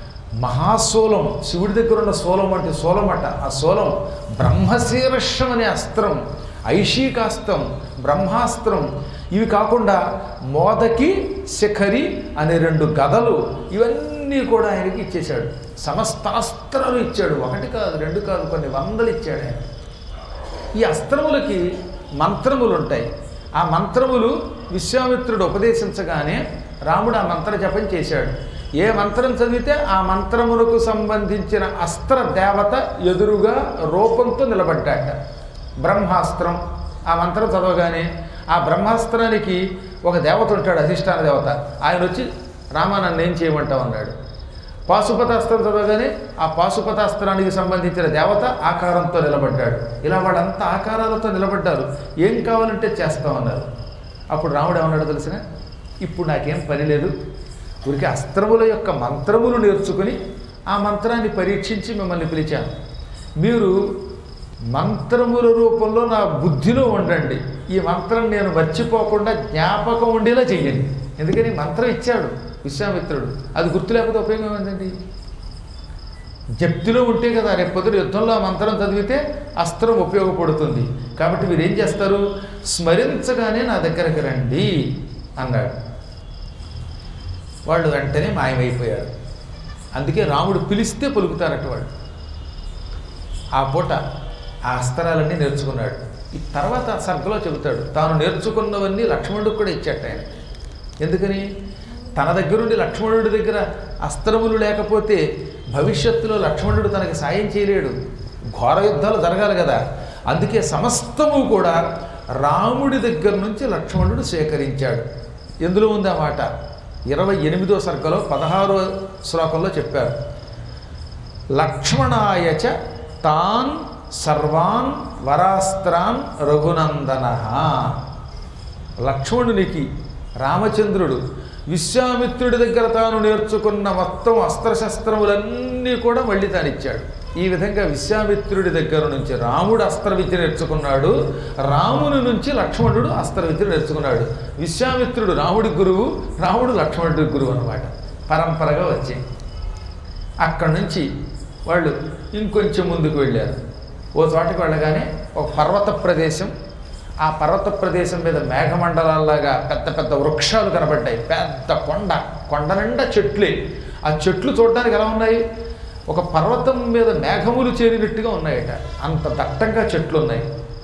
A: మహాశూలం శివుడి దగ్గర ఉన్న శూలం అంటే శూలమట ఆ శూలం బ్రహ్మశీర్షం అనే అస్త్రం ఐషికాస్త్రం బ్రహ్మాస్త్రం ఇవి కాకుండా మోదకి శిఖరి అనే రెండు గదలు ఇవన్నీ కూడా ఆయనకి ఇచ్చేశాడు సమస్తాస్త్రాలు ఇచ్చాడు ఒకటి కాదు రెండు కాదు కొన్ని వందలు ఇచ్చాడు ఆయన ఈ అస్త్రములకి మంత్రములు ఉంటాయి ఆ మంత్రములు విశ్వామిత్రుడు ఉపదేశించగానే రాముడు ఆ మంత్ర జపం చేశాడు ఏ మంత్రం చదివితే ఆ మంత్రములకు సంబంధించిన అస్త్ర దేవత ఎదురుగా రూపంతో నిలబడ్డాట బ్రహ్మాస్త్రం ఆ మంత్రం చదవగానే ఆ బ్రహ్మాస్త్రానికి ఒక దేవత ఉంటాడు అధిష్టాన దేవత ఆయన వచ్చి రామా నన్ను ఏం చేయమంటావు అన్నాడు పాశుపతాస్త్రం చదవగానే ఆ పాశుపతాస్త్రానికి సంబంధించిన దేవత ఆకారంతో నిలబడ్డాడు ఇలా వాళ్ళంతా ఆకారాలతో నిలబడ్డారు ఏం కావాలంటే చేస్తామన్నారు అప్పుడు రాముడు ఏమన్నాడు తెలిసిన ఇప్పుడు నాకేం పని లేదు ఊరికి అస్త్రముల యొక్క మంత్రములు నేర్చుకుని ఆ మంత్రాన్ని పరీక్షించి మిమ్మల్ని పిలిచాను మీరు మంత్రముల రూపంలో నా బుద్ధిలో ఉండండి ఈ మంత్రం నేను మర్చిపోకుండా జ్ఞాపకం ఉండేలా చెయ్యండి ఎందుకని మంత్రం ఇచ్చాడు విశ్వామిత్రుడు అది గుర్తు లేకపోతే ఉపయోగం ఏంటండి జప్తిలో ఉంటే కదా రేపు పొద్దున యుద్ధంలో ఆ మంత్రం చదివితే అస్త్రం ఉపయోగపడుతుంది కాబట్టి మీరు ఏం చేస్తారు స్మరించగానే నా దగ్గరకు రండి అన్నాడు వాళ్ళు వెంటనే మాయమైపోయారు అందుకే రాముడు పిలిస్తే పలుకుతారట వాడు ఆ పూట ఆ అస్త్రాలన్నీ నేర్చుకున్నాడు ఈ తర్వాత సర్గలో చెబుతాడు తాను నేర్చుకున్నవన్నీ లక్ష్మణుడికి కూడా ఇచ్చాట ఆయన ఎందుకని తన దగ్గరుండి లక్ష్మణుడి దగ్గర అస్త్రములు లేకపోతే భవిష్యత్తులో లక్ష్మణుడు తనకి సాయం చేయలేడు ఘోర యుద్ధాలు జరగాలి కదా అందుకే సమస్తము కూడా రాముడి దగ్గర నుంచి లక్ష్మణుడు సేకరించాడు ఎందులో ఉంది ఆ మాట ఇరవై ఎనిమిదో సర్గలో పదహారో శ్లోకంలో చెప్పారు లక్ష్మణాయచ తాన్ సర్వాన్ వరాస్త్రాన్ రఘునందన లక్ష్మణునికి రామచంద్రుడు విశ్వామిత్రుడి దగ్గర తాను నేర్చుకున్న మొత్తం అస్త్రశస్త్రములన్నీ కూడా మళ్ళీ తాను ఇచ్చాడు ఈ విధంగా విశ్వామిత్రుడి దగ్గర నుంచి రాముడు అస్త్ర విద్య నేర్చుకున్నాడు రాముని నుంచి లక్ష్మణుడు అస్త్ర విద్య నేర్చుకున్నాడు విశ్వామిత్రుడు రాముడి గురువు రాముడు లక్ష్మణుడి గురువు అన్నమాట పరంపరగా వచ్చాయి అక్కడి నుంచి వాళ్ళు ఇంకొంచెం ముందుకు వెళ్ళారు ఓ చోటకి వెళ్ళగానే ఒక పర్వత ప్రదేశం ఆ పర్వత ప్రదేశం మీద మేఘమండలాల్లాగా పెద్ద పెద్ద వృక్షాలు కనబడ్డాయి పెద్ద కొండ కొండ నిండా చెట్లే ఆ చెట్లు చూడడానికి ఎలా ఉన్నాయి ఒక పర్వతం మీద మేఘములు చేరినట్టుగా ఉన్నాయట అంత దట్టంగా చెట్లు ఉన్నాయి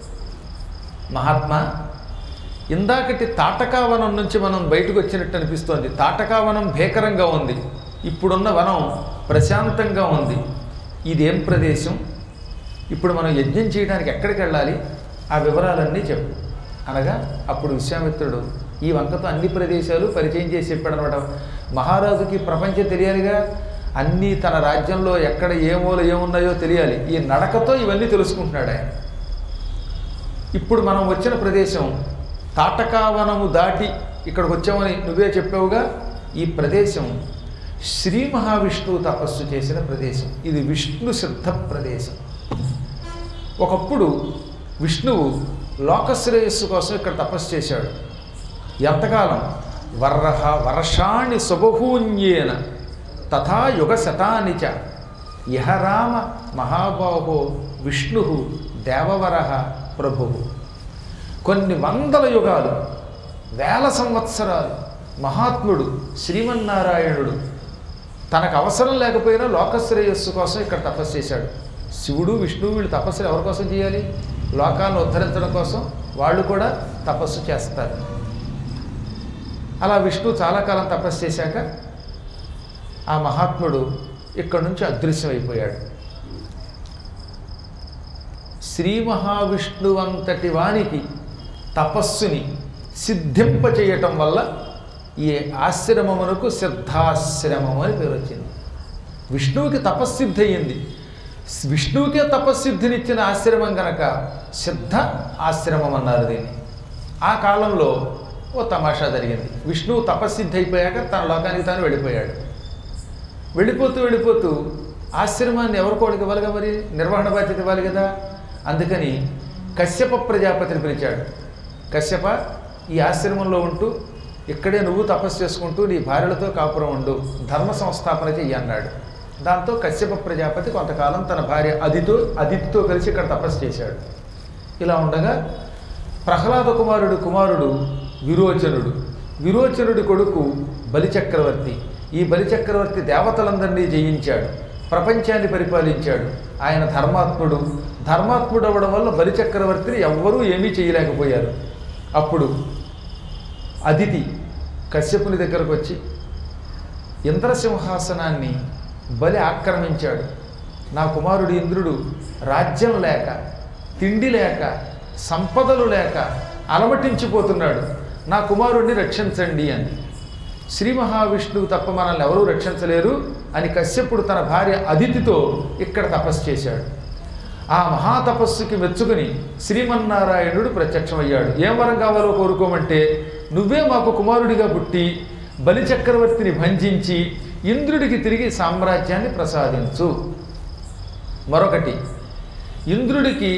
A: మహాత్మా ఇందాకటి తాటకావనం నుంచి మనం బయటకు వచ్చినట్టు అనిపిస్తోంది తాటకావనం భీకరంగా ఉంది ఇప్పుడున్న వనం ప్రశాంతంగా ఉంది ఇదేం ప్రదేశం ఇప్పుడు మనం యజ్ఞం చేయడానికి ఎక్కడికి వెళ్ళాలి ఆ వివరాలన్నీ చెప్పు అనగా అప్పుడు విశ్వామిత్రుడు ఈ వంకతో అన్ని ప్రదేశాలు పరిచయం చేసి చెప్పాడు అనమాట మహారాజుకి ప్రపంచం తెలియాలిగా అన్నీ తన రాజ్యంలో ఎక్కడ ఏ మూల ఏమున్నాయో తెలియాలి ఈ నడకతో ఇవన్నీ తెలుసుకుంటున్నాడు ఆయన ఇప్పుడు మనం వచ్చిన ప్రదేశం తాటకావనము దాటి ఇక్కడికి వచ్చామని నువ్వే చెప్పావుగా ఈ ప్రదేశం శ్రీ మహావిష్ణువు తపస్సు చేసిన ప్రదేశం ఇది విష్ణు సిద్ధ ప్రదేశం ఒకప్పుడు విష్ణువు లోకశ్రేయస్సు కోసం ఇక్కడ తపస్సు చేశాడు ఎంతకాలం వర్రహ వర్షాణి సుబహూన్యేన తథా యుగ శతాని చ ఇహ రామ మహాబాహో విష్ణు దేవవర ప్రభు కొన్ని వందల యుగాలు వేల సంవత్సరాలు మహాత్ముడు శ్రీమన్నారాయణుడు తనకు అవసరం లేకపోయినా లోకశ్రేయస్సు కోసం ఇక్కడ తపస్సు చేశాడు శివుడు విష్ణువు వీళ్ళు తపస్సులు ఎవరి కోసం చేయాలి లోకాలను ఉద్ధరించడం కోసం వాళ్ళు కూడా తపస్సు చేస్తారు అలా విష్ణు చాలా కాలం తపస్సు చేశాక ఆ మహాత్ముడు ఇక్కడి నుంచి అదృశ్యమైపోయాడు శ్రీ మహావిష్ణువంతటి వానికి తపస్సుని సిద్ధింపచేయటం వల్ల ఈ ఆశ్రమమునకు సిద్ధాశ్రమం అని పేరు వచ్చింది విష్ణువుకి తపస్సిద్ధి అయ్యింది విష్ణువుకే తపస్సిద్ధినిచ్చిన ఆశ్రమం గనక సిద్ధ ఆశ్రమం అన్నారు దీన్ని ఆ కాలంలో ఓ తమాషా జరిగింది విష్ణువు తపస్సిద్ధి అయిపోయాక తన లోకానికి తాను వెళ్ళిపోయాడు వెళ్ళిపోతూ వెళ్ళిపోతూ ఆశ్రమాన్ని ఎవరికోడికి ఇవ్వాలిగా మరి నిర్వహణ బాధ్యత ఇవ్వాలి కదా అందుకని కశ్యప ప్రజాపతిని పిలిచాడు కశ్యప ఈ ఆశ్రమంలో ఉంటూ ఇక్కడే నువ్వు తపస్సు చేసుకుంటూ నీ భార్యలతో కాపురం ఉండు ధర్మ సంస్థాపన చెయ్యి అన్నాడు దాంతో కశ్యప ప్రజాపతి కొంతకాలం తన భార్య అదితో అదితితో కలిసి ఇక్కడ తపస్సు చేశాడు ఇలా ఉండగా ప్రహ్లాద కుమారుడు కుమారుడు విరోచనుడు విరోచనుడి కొడుకు బలిచక్రవర్తి ఈ బలిచక్రవర్తి దేవతలందరినీ జయించాడు ప్రపంచాన్ని పరిపాలించాడు ఆయన ధర్మాత్ముడు ధర్మాత్ముడు అవ్వడం వల్ల బలిచక్రవర్తిని ఎవ్వరూ ఏమీ చేయలేకపోయారు అప్పుడు అదితి కశ్యపుని దగ్గరకు వచ్చి ఇంద్రసింహాసనాన్ని బలి ఆక్రమించాడు నా కుమారుడు ఇంద్రుడు రాజ్యం లేక తిండి లేక సంపదలు లేక అలమటించిపోతున్నాడు నా కుమారుణ్ణి రక్షించండి అంది శ్రీ మహావిష్ణువు తప్ప మనల్ని ఎవరూ రక్షించలేరు అని కశ్యపుడు తన భార్య అదితితో ఇక్కడ తపస్సు చేశాడు ఆ మహాతపస్సుకి మెచ్చుకుని శ్రీమన్నారాయణుడు ప్రత్యక్షమయ్యాడు ఏం వరం కావాలో కోరుకోమంటే నువ్వే మాకు కుమారుడిగా పుట్టి బలిచక్రవర్తిని భంజించి ఇంద్రుడికి తిరిగి సామ్రాజ్యాన్ని ప్రసాదించు మరొకటి ఇంద్రుడికి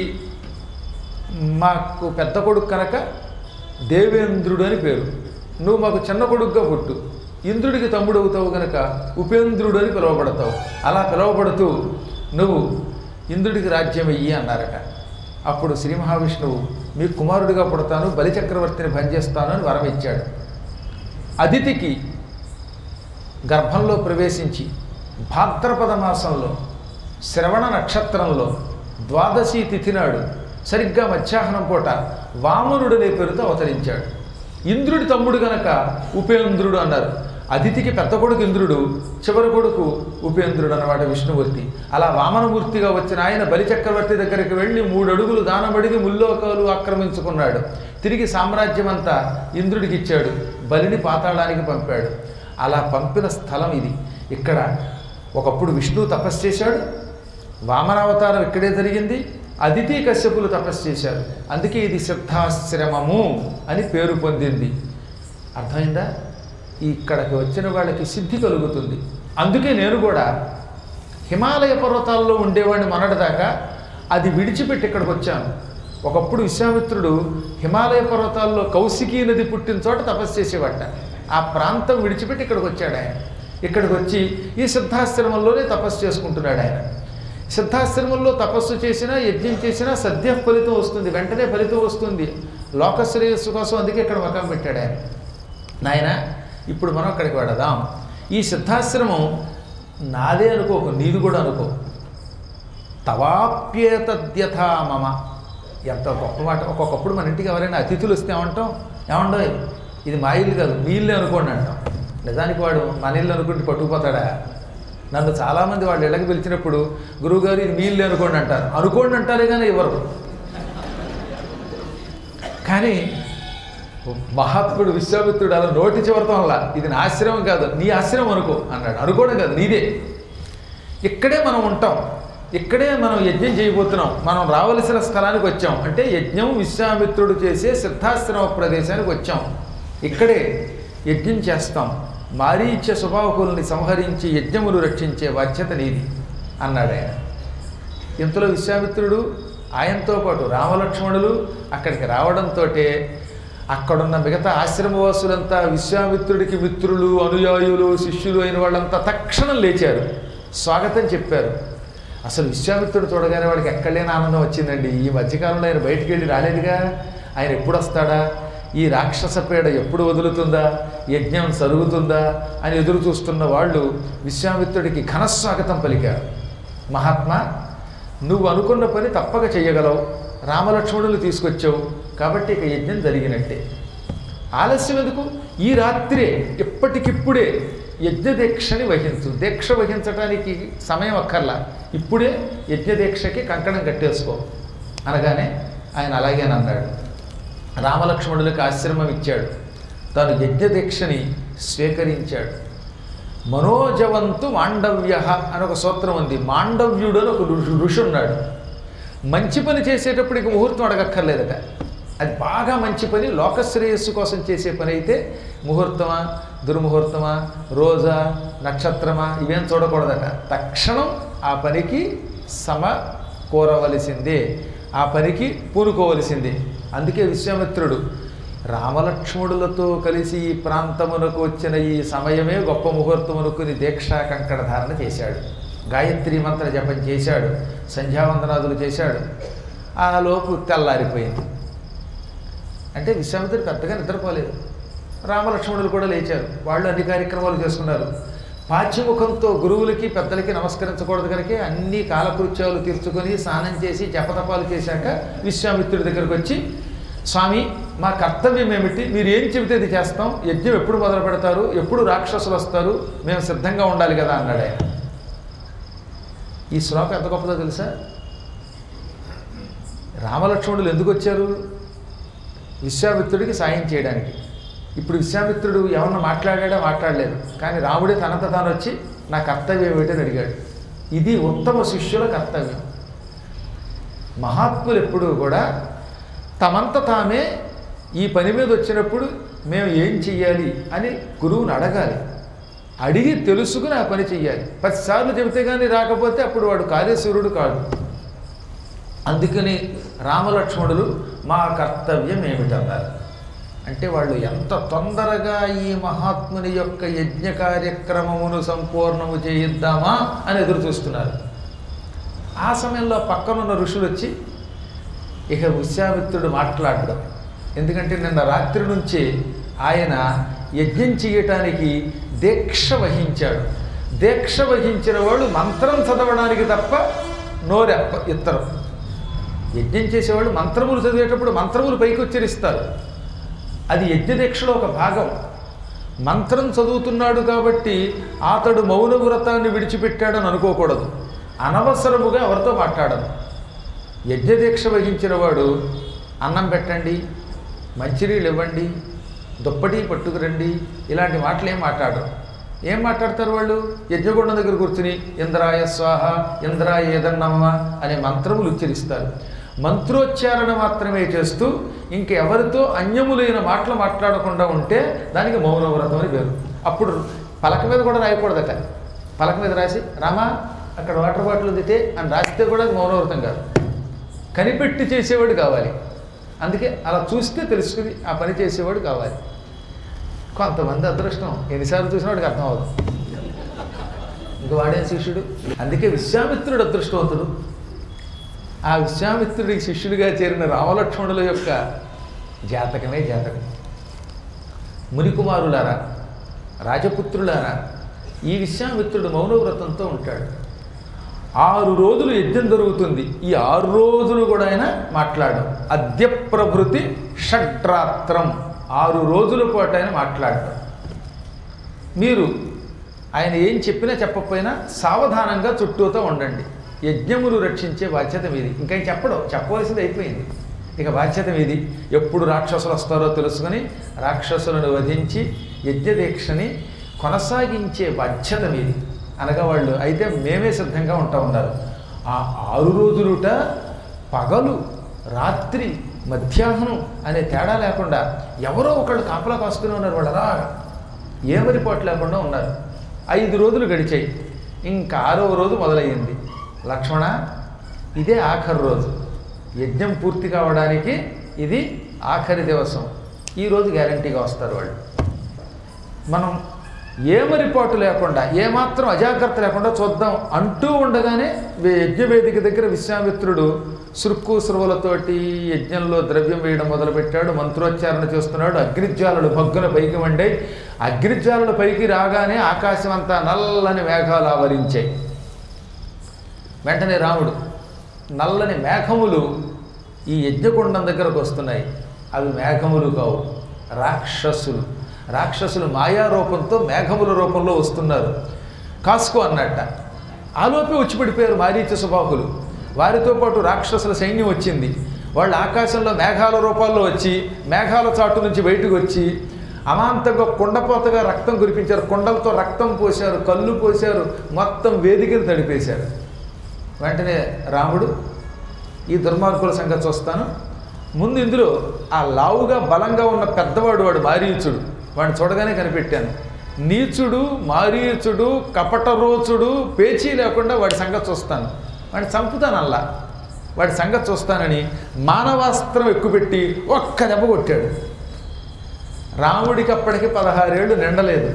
A: మాకు పెద్ద కొడుకు కనుక దేవేంద్రుడు అని పేరు నువ్వు మాకు చిన్న కొడుకుగా పుట్టు ఇంద్రుడికి తమ్ముడు అవుతావు గనక ఉపేంద్రుడు అని పిలువబడతావు అలా పిలువబడుతూ నువ్వు ఇంద్రుడికి రాజ్యం ఇయ్యి అన్నారట అప్పుడు శ్రీ మహావిష్ణువు మీ కుమారుడిగా పుడతాను బలిచక్రవర్తిని భంజేస్తాను అని వరం ఇచ్చాడు అదితికి గర్భంలో ప్రవేశించి భాద్రపద మాసంలో శ్రవణ నక్షత్రంలో ద్వాదశి తిథి నాడు సరిగ్గా మధ్యాహ్నం పూట వామనుడనే పేరుతో అవతరించాడు ఇంద్రుడి తమ్ముడు గనక ఉపేంద్రుడు అన్నారు అదితికి పెద్ద కొడుకు ఇంద్రుడు చివరి కొడుకు ఉపేంద్రుడు అన్నమాట విష్ణుమూర్తి అలా వామనమూర్తిగా వచ్చిన ఆయన బలిచక్రవర్తి దగ్గరికి వెళ్ళి మూడు అడుగులు దానమడిగి ముల్లోకాలు ఆక్రమించుకున్నాడు తిరిగి సామ్రాజ్యం అంతా ఇంద్రుడికి ఇచ్చాడు బలిని పాతాళానికి పంపాడు అలా పంపిన స్థలం ఇది ఇక్కడ ఒకప్పుడు విష్ణువు తపస్సు చేశాడు వామనావతారం ఇక్కడే జరిగింది అదితి కశ్యపులు తపస్సు చేశారు అందుకే ఇది సిద్ధాశ్రమము అని పేరు పొందింది అర్థమైందా ఇక్కడికి వచ్చిన వాళ్ళకి సిద్ధి కలుగుతుంది అందుకే నేను కూడా హిమాలయ పర్వతాల్లో ఉండేవాడిని మొన్నటిదాకా అది విడిచిపెట్టి ఇక్కడికి వచ్చాను ఒకప్పుడు విశ్వామిత్రుడు హిమాలయ పర్వతాల్లో కౌశికీ నది పుట్టిన చోట తపస్సు చేసేవాట ఆ ప్రాంతం విడిచిపెట్టి ఇక్కడికి వచ్చాడు ఆయన ఇక్కడికి వచ్చి ఈ సిద్ధాశ్రమంలోనే తపస్సు చేసుకుంటున్నాడు ఆయన సిద్ధాశ్రమంలో తపస్సు చేసినా యజ్ఞం చేసినా సద్య ఫలితం వస్తుంది వెంటనే ఫలితం వస్తుంది లోక శ్రేయస్సు కోసం అందుకే ఇక్కడ మకం పెట్టాడు ఆయన నాయన ఇప్పుడు మనం అక్కడికి వెడదాం ఈ సిద్ధాశ్రమం నాదే అనుకోకు నీది కూడా అనుకో తవాప్యేతద్యథా మమ ఎంత గొప్ప మాట ఒక్కొక్కప్పుడు మన ఇంటికి ఎవరైనా అతిథులు వస్తే ఏమంటాం ఏమండో ఇది మా ఇల్లు కాదు మీ ఇల్లే అనుకోండి అంటాం నిజానికి వాడు మన ఇల్లు అనుకుంటే పట్టుకుపోతాడా నన్ను చాలామంది వాళ్ళ ఇళ్ళకి పిలిచినప్పుడు గురువుగారు ఇది మీ ఇల్లు అనుకోండి అంటారు అనుకోండి అంటారే కానీ ఇవ్వరు కానీ మహాత్ముడు విశ్వామిత్రుడు అలా నోటి చివరతం వల్ల ఇది నా ఆశ్రమం కాదు నీ ఆశ్రమం అనుకో అన్నాడు అనుకోవడం కాదు నీదే ఇక్కడే మనం ఉంటాం ఇక్కడే మనం యజ్ఞం చేయబోతున్నాం మనం రావలసిన స్థలానికి వచ్చాం అంటే యజ్ఞం విశ్వామిత్రుడు చేసే సిద్ధాశ్రమ ప్రదేశానికి వచ్చాం ఇక్కడే యజ్ఞం చేస్తాం మారీచ్య స్వభావకుల్ని సంహరించి యజ్ఞములు రక్షించే బాధ్యత నీది అన్నాడు ఆయన ఇంతలో విశ్వామిత్రుడు ఆయనతో పాటు రామలక్ష్మణులు అక్కడికి రావడంతో అక్కడున్న మిగతా ఆశ్రమవాసులంతా విశ్వామిత్రుడికి మిత్రులు అనుయాయులు శిష్యులు అయిన వాళ్ళంతా తక్షణం లేచారు స్వాగతం చెప్పారు అసలు విశ్వామిత్రుడు చూడగానే వాడికి ఎక్కడలేని ఆనందం వచ్చిందండి ఈ మధ్యకాలంలో ఆయన బయటికి వెళ్ళి రాలేదుగా ఆయన ఎప్పుడు వస్తాడా ఈ రాక్షస పీడ ఎప్పుడు వదులుతుందా యజ్ఞం సరుగుతుందా అని ఎదురు చూస్తున్న వాళ్ళు విశ్వామిత్రుడికి ఘనస్వాగతం పలికారు మహాత్మా నువ్వు అనుకున్న పని తప్పక చెయ్యగలవు రామలక్ష్మణులు తీసుకొచ్చావు కాబట్టి ఇక యజ్ఞం జరిగినట్టే ఆలస్యం ఎందుకు ఈ రాత్రే ఇప్పటికిప్పుడే యజ్ఞ దీక్షని వహించు దీక్ష వహించడానికి సమయం అక్కర్లా ఇప్పుడే యజ్ఞ దీక్షకి కంకణం కట్టేసుకో అనగానే ఆయన అలాగే అన్నాడు రామలక్ష్మణులకు ఆశ్రమం ఇచ్చాడు తాను యజ్ఞ దీక్షని స్వీకరించాడు మనోజవంతు మాండవ్య అని ఒక సూత్రం ఉంది మాండవ్యుడు అని ఒక ఋషి ఋషి ఉన్నాడు మంచి పని చేసేటప్పటికి ముహూర్తం అడగక్కర్లేదట అది బాగా మంచి పని లోకశ్రేయస్సు కోసం చేసే పని అయితే ముహూర్తమా దుర్ముహూర్తమా రోజా నక్షత్రమా ఇవేం చూడకూడదట తక్షణం ఆ పనికి సమ కోరవలసిందే ఆ పనికి పూనుకోవలసిందే అందుకే విశ్వామిత్రుడు రామలక్ష్మణులతో కలిసి ఈ ప్రాంతమునకు వచ్చిన ఈ సమయమే గొప్ప ముహూర్తం అనుకుని దీక్షా కంకణ ధారణ చేశాడు గాయత్రి మంత్ర జపం చేశాడు సంధ్యావందనాదులు చేశాడు ఆ లోపు తెల్లారిపోయింది అంటే విశ్వామిత్రుడు పెద్దగా నిద్రపోలేదు రామలక్ష్మణులు కూడా లేచారు వాళ్ళు అన్ని కార్యక్రమాలు చేసుకున్నారు పాఠ్యముఖంతో గురువులకి పెద్దలకి నమస్కరించకూడదు కనుక అన్ని కాలకృత్యాలు తీర్చుకొని స్నానం చేసి జపతపాలు చేశాక విశ్వామిత్రుడి దగ్గరకు వచ్చి స్వామి మా కర్తవ్యం ఏమిటి మీరు ఏం చెబితే ఇది చేస్తాం యజ్ఞం ఎప్పుడు మొదలు పెడతారు ఎప్పుడు రాక్షసులు వస్తారు మేము సిద్ధంగా ఉండాలి కదా అన్నాడు ఆయన ఈ శ్లోకం ఎంత గొప్పదో తెలుసా రామలక్ష్మణులు ఎందుకు వచ్చారు విశ్వామిత్రుడికి సాయం చేయడానికి ఇప్పుడు విశ్వామిత్రుడు ఏమన్నా మాట్లాడాడో మాట్లాడలేదు కానీ రాముడే తనంత తాను వచ్చి నా కర్తవ్యం ఏమిటని అడిగాడు ఇది ఉత్తమ శిష్యుల కర్తవ్యం మహాత్ములు ఎప్పుడూ కూడా తమంత తామే ఈ పని మీద వచ్చినప్పుడు మేము ఏం చెయ్యాలి అని గురువుని అడగాలి అడిగి తెలుసుకుని ఆ పని చెయ్యాలి పదిసార్లు చెబితే కానీ రాకపోతే అప్పుడు వాడు కార్యశూరుడు కాదు అందుకని రామలక్ష్మణులు మా కర్తవ్యం ఏమిటన్నారు అంటే వాళ్ళు ఎంత తొందరగా ఈ మహాత్ముని యొక్క యజ్ఞ కార్యక్రమమును సంపూర్ణము చేయిద్దామా అని ఎదురు చూస్తున్నారు ఆ సమయంలో పక్కనున్న ఋషులు వచ్చి ఇక విశ్వామిత్రుడు మాట్లాడడం ఎందుకంటే నిన్న రాత్రి నుంచి ఆయన యజ్ఞం చేయటానికి దీక్ష వహించాడు దీక్ష వహించిన వాడు మంత్రం చదవడానికి తప్ప నోరెప్ప ఇత్తరు యజ్ఞం చేసేవాళ్ళు మంత్రములు చదివేటప్పుడు మంత్రములు పైకి ఉచ్చరిస్తారు అది యజ్ఞదీక్షలో ఒక భాగం మంత్రం చదువుతున్నాడు కాబట్టి అతడు మౌన వ్రతాన్ని విడిచిపెట్టాడని అనుకోకూడదు అనవసరముగా ఎవరితో మాట్లాడదు యజ్ఞదీక్ష వహించిన వాడు అన్నం పెట్టండి మంచినీళ్ళు ఇవ్వండి దుప్పటి పట్టుకురండి ఇలాంటి మాటలు ఏం మాట్లాడరు ఏం మాట్లాడతారు వాళ్ళు యజ్ఞగుండం దగ్గర కూర్చుని ఇంద్రాయ స్వాహ ఇంద్రాయ ఏదన్నమ్మ అనే మంత్రములు ఉచ్చరిస్తారు మంత్రోచ్చారణ మాత్రమే చేస్తూ ఇంకెవరితో అన్యములైన మాటలు మాట్లాడకుండా ఉంటే దానికి మౌన వ్రతం అని పేరు అప్పుడు పలక మీద కూడా రాయకూడదట పలక మీద రాసి రామా అక్కడ వాటర్ బాటిల్ ఉందితే అని రాస్తే కూడా అది మౌనవ్రతం కాదు కనిపెట్టి చేసేవాడు కావాలి అందుకే అలా చూస్తే తెలుసుకుని ఆ పని చేసేవాడు కావాలి కొంతమంది అదృష్టం ఎన్నిసార్లు చూసిన వాడికి అర్థం అవ్వదు ఇంక వాడే శిష్యుడు అందుకే విశ్వామిత్రుడు అదృష్టవంతుడు ఆ విశ్వామిత్రుడికి శిష్యుడిగా చేరిన రామలక్ష్మణుల యొక్క జాతకమే జాతకం మునికుమారులారా రాజపుత్రులారా ఈ విశ్వామిత్రుడు మౌనవ్రతంతో ఉంటాడు ఆరు రోజులు యజ్ఞం జరుగుతుంది ఈ ఆరు రోజులు కూడా ఆయన మాట్లాడడం అద్య ప్రభృతి షడ్రాత్రం ఆరు రోజుల పాటు ఆయన మాట్లాడటం మీరు ఆయన ఏం చెప్పినా చెప్పకపోయినా సావధానంగా చుట్టూతో ఉండండి యజ్ఞములు రక్షించే బాధ్యత మీది ఇంకా చెప్పడం చెప్పవలసింది అయిపోయింది ఇక బాధ్యత మీది ఎప్పుడు రాక్షసులు వస్తారో తెలుసుకొని రాక్షసులను వధించి యజ్ఞదీక్షని కొనసాగించే బాధ్యత మీది అనగా వాళ్ళు అయితే మేమే సిద్ధంగా ఉంటా ఉన్నారు ఆ ఆరు రోజులుట పగలు రాత్రి మధ్యాహ్నం అనే తేడా లేకుండా ఎవరో ఒకళ్ళు కాపలా కాసుకుని ఉన్నారు వాళ్ళు అలా ఏమరిపాటు లేకుండా ఉన్నారు ఐదు రోజులు గడిచాయి ఇంకా ఆరవ రోజు మొదలయ్యింది లక్ష్మణ ఇదే ఆఖరి రోజు యజ్ఞం పూర్తి కావడానికి ఇది ఆఖరి దివసం ఈరోజు గ్యారంటీగా వస్తారు వాళ్ళు మనం ఏమరిపాటు లేకుండా ఏమాత్రం అజాగ్రత్త లేకుండా చూద్దాం అంటూ ఉండగానే వే- యజ్ఞవేదిక దగ్గర విశ్వామిత్రుడు సృక్కు సృవులతోటి యజ్ఞంలో ద్రవ్యం వేయడం మొదలుపెట్టాడు మంత్రోచ్చారణ చేస్తున్నాడు అగ్నిజ్వాలలు భగ్గున పైకి వండాయి అగ్నిజ్వాలలు పైకి రాగానే ఆకాశం అంతా నల్లని మేఘాలు ఆవరించాయి వెంటనే రాముడు నల్లని మేఘములు ఈ యజ్ఞకుండం దగ్గరకు వస్తున్నాయి అవి మేఘములు కావు రాక్షసులు రాక్షసులు మాయా రూపంతో మేఘముల రూపంలో వస్తున్నారు కాసుకో అన్నట్ట ఆలోపే వచ్చి పడిపోయారు మారీచ సుబాహులు వారితో పాటు రాక్షసుల సైన్యం వచ్చింది వాళ్ళు ఆకాశంలో మేఘాల రూపాల్లో వచ్చి మేఘాల చాటు నుంచి బయటకు వచ్చి అమాంతంగా కుండపోతగా రక్తం కురిపించారు కుండలతో రక్తం పోశారు కళ్ళు పోశారు మొత్తం వేదికను తడిపేశారు వెంటనే రాముడు ఈ దుర్మార్గుల సంగతి చూస్తాను ముందు ఇందులో ఆ లావుగా బలంగా ఉన్న పెద్దవాడు వాడు మారీచుడు వాడిని చూడగానే కనిపెట్టాను నీచుడు మారీచుడు కపటరోచుడు పేచీ లేకుండా వాడి సంగతి చూస్తాను వాడిని చంపుతాను అల్లా వాడి సంగతి చూస్తానని మానవాస్త్రం ఎక్కుపెట్టి ఒక్క దెబ్బ కొట్టాడు రాముడికి అప్పటికి పదహారేళ్ళు నిండలేదు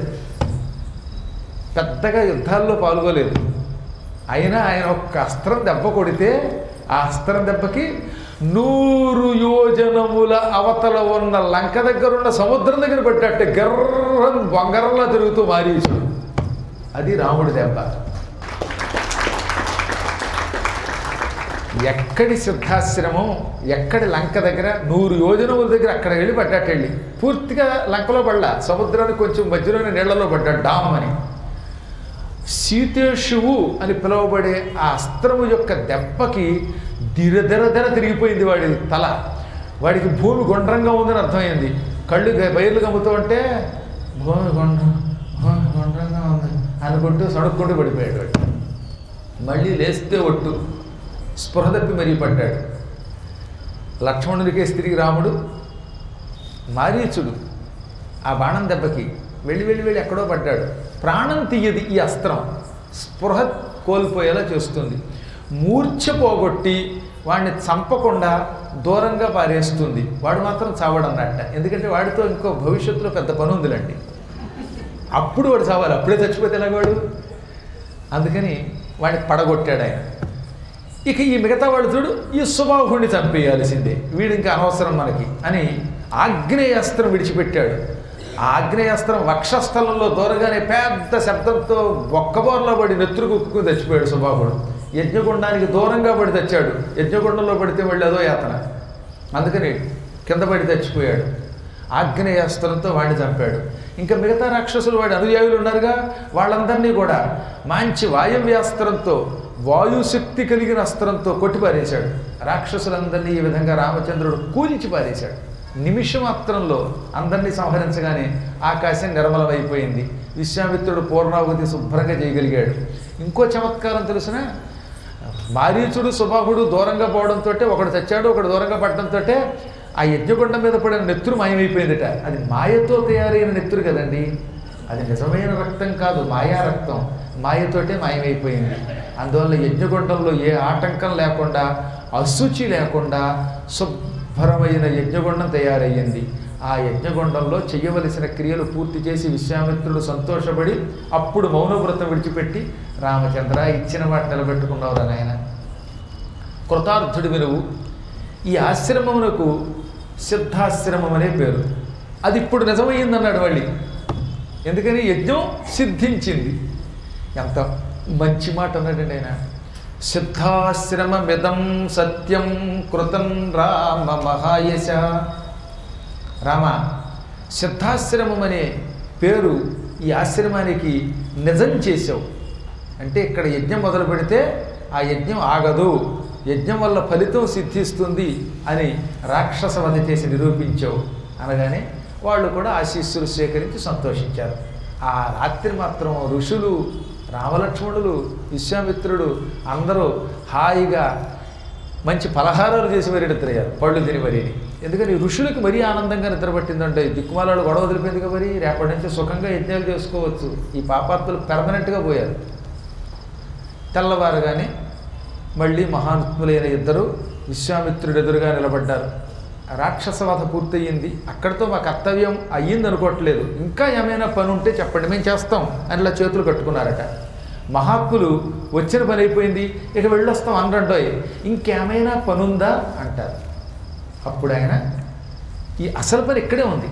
A: పెద్దగా యుద్ధాల్లో పాల్గొలేదు అయినా ఆయన ఒక్క అస్త్రం దెబ్బ కొడితే ఆ అస్త్రం దెబ్బకి నూరు యోజనముల అవతల ఉన్న లంక దగ్గర ఉన్న సముద్రం దగ్గర పడ్డట్టే గర్రం బొంగరంలా తిరుగుతూ మారీచుడు అది రాముడి దెబ్బ ఎక్కడి సిద్ధాశ్రమం ఎక్కడి లంక దగ్గర నూరు యోజనముల దగ్గర అక్కడ వెళ్ళి పడ్డట్టు వెళ్ళి పూర్తిగా లంకలో పడ్డా సముద్రానికి కొంచెం మధ్యలోనే నీళ్లలో పడ్డాడు డామ్ అని సీతేషువు అని పిలువబడే ఆ అస్త్రము యొక్క దెబ్బకి దిరదరదర తిరిగిపోయింది వాడి తల వాడికి భూమి గుండ్రంగా ఉందని అర్థమైంది కళ్ళు గ- బయలు గమ్ముతూ ఉంటే భూమి గుండ్రం భూమి గుండ్రంగా ఉంది అనుకుంటూ సడుక్కుంటూ పడిపోయాడు వాడు మళ్ళీ లేస్తే ఒట్టు స్పృహ తప్పి మరీ పడ్డాడు లక్ష్మణుడికే తిరిగి రాముడు మారీచుడు ఆ బాణం దెబ్బకి వెళ్ళి వెళ్ళి వెళ్ళి ఎక్కడో పడ్డాడు ప్రాణం తీయది ఈ అస్త్రం స్పృహ కోల్పోయేలా చేస్తుంది మూర్ఛ పోగొట్టి వాడిని చంపకుండా దూరంగా పారేస్తుంది వాడు మాత్రం చావడన్నట్ట ఎందుకంటే వాడితో ఇంకో భవిష్యత్తులో పెద్ద పని ఉందిలండి అప్పుడు వాడు చావాలి అప్పుడే చచ్చిపోతే ఎలాగవాడు అందుకని వాడిని పడగొట్టాడు ఆయన ఇక ఈ మిగతా వాడు చూడు ఈ సుబాహుడిని చంపేయాల్సిందే వీడు ఇంకా అనవసరం మనకి అని ఆగ్నేయాస్త్రం విడిచిపెట్టాడు ఆ ఆగ్నేయాస్త్రం వక్షస్థలంలో దూరగానే పెద్ద శబ్దంతో ఒక్కబోర్లో పడి నెత్తురు కుక్కుని చచ్చిపోయాడు సుబాహుడు యజ్ఞగుండానికి దూరంగా పడి తెచ్చాడు యజ్ఞగుండంలో పడితే మళ్ళీ అదో యాతన అందుకని కింద పడి చచ్చిపోయాడు ఆగ్నేయాస్త్రంతో వాడిని చంపాడు ఇంకా మిగతా రాక్షసులు వాడి అనుయాయులు ఉన్నారుగా వాళ్ళందరినీ కూడా మంచి వాయవ్యాస్త్రంతో వాయుశక్తి కలిగిన అస్త్రంతో కొట్టి పారేశాడు రాక్షసులందరినీ ఈ విధంగా రామచంద్రుడు కూల్చి పారేశాడు నిమిషమాత్రంలో అందరినీ సంహరించగానే ఆకాశం నిర్మలమైపోయింది విశ్వామిత్రుడు పూర్ణావతి శుభ్రంగా చేయగలిగాడు ఇంకో చమత్కారం తెలిసిన మారీచుడు సుబాహుడు దూరంగా పోవడంతో ఒకడు చచ్చాడు ఒకడు దూరంగా పడడంతో ఆ యజ్ఞగుండం మీద పడిన నెత్తురు మాయమైపోయిందట అది మాయతో తయారైన నెత్తురు కదండి అది నిజమైన రక్తం కాదు మాయా రక్తం మాయతోటే మాయమైపోయింది అందువల్ల యజ్ఞగుండంలో ఏ ఆటంకం లేకుండా అశుచి లేకుండా శుభ్రమైన యజ్ఞగుండం తయారయ్యింది ఆ యజ్ఞగుండంలో చెయ్యవలసిన క్రియలు పూర్తి చేసి విశ్వామిత్రుడు సంతోషపడి అప్పుడు మౌనవ్రతం విడిచిపెట్టి రామచంద్ర ఇచ్చిన మాట నిలబెట్టుకున్నావురా నాయన కృతార్థుడివి నువ్వు ఈ ఆశ్రమమునకు సిద్ధాశ్రమం అనే పేరు అది ఇప్పుడు నిజమయ్యిందన్నాడు మళ్ళీ ఎందుకని యజ్ఞం సిద్ధించింది ఎంత మంచి మాట అన్నాడండి ఆయన సిద్ధాశ్రమమిదం సత్యం కృతం రామ మహాయశ రామ సిద్ధాశ్రమం అనే పేరు ఈ ఆశ్రమానికి నిజం చేసావు అంటే ఇక్కడ యజ్ఞం మొదలు పెడితే ఆ యజ్ఞం ఆగదు యజ్ఞం వల్ల ఫలితం సిద్ధిస్తుంది అని రాక్షస వధ చేసి నిరూపించావు అనగానే వాళ్ళు కూడా ఆశీస్సులు స్వీకరించి సంతోషించారు ఆ రాత్రి మాత్రం ఋషులు రామలక్ష్మణులు విశ్వామిత్రుడు అందరూ హాయిగా మంచి పలహారాలు చేసి మరీ నిద్రయ్యారు పళ్ళు తిని మరీ ఎందుకని ఋషులకు మరీ ఆనందంగా నిద్రపట్టిందంటే దిక్కుమాలాడు గొడవ వదిలిపోయింది మరి రేపటి నుంచి సుఖంగా యజ్ఞాలు చేసుకోవచ్చు ఈ పాపాత్తులు పెర్మనెంట్గా పోయారు తెల్లవారుగానే మళ్ళీ మహాత్ములైన ఇద్దరు విశ్వామిత్రుడు ఎదురుగా నిలబడ్డారు రాక్షసవధ పూర్తయింది అక్కడితో మా కర్తవ్యం అయ్యింది అనుకోవట్లేదు ఇంకా ఏమైనా పని ఉంటే చెప్పండి మేము చేస్తాం అని ఇలా చేతులు కట్టుకున్నారట మహాత్ములు వచ్చిన పని అయిపోయింది ఇక వెళ్ళొస్తాం అనరండోయ్ ఇంకేమైనా పని ఉందా అంటారు అప్పుడు ఆయన ఈ అసలు పని ఇక్కడే ఉంది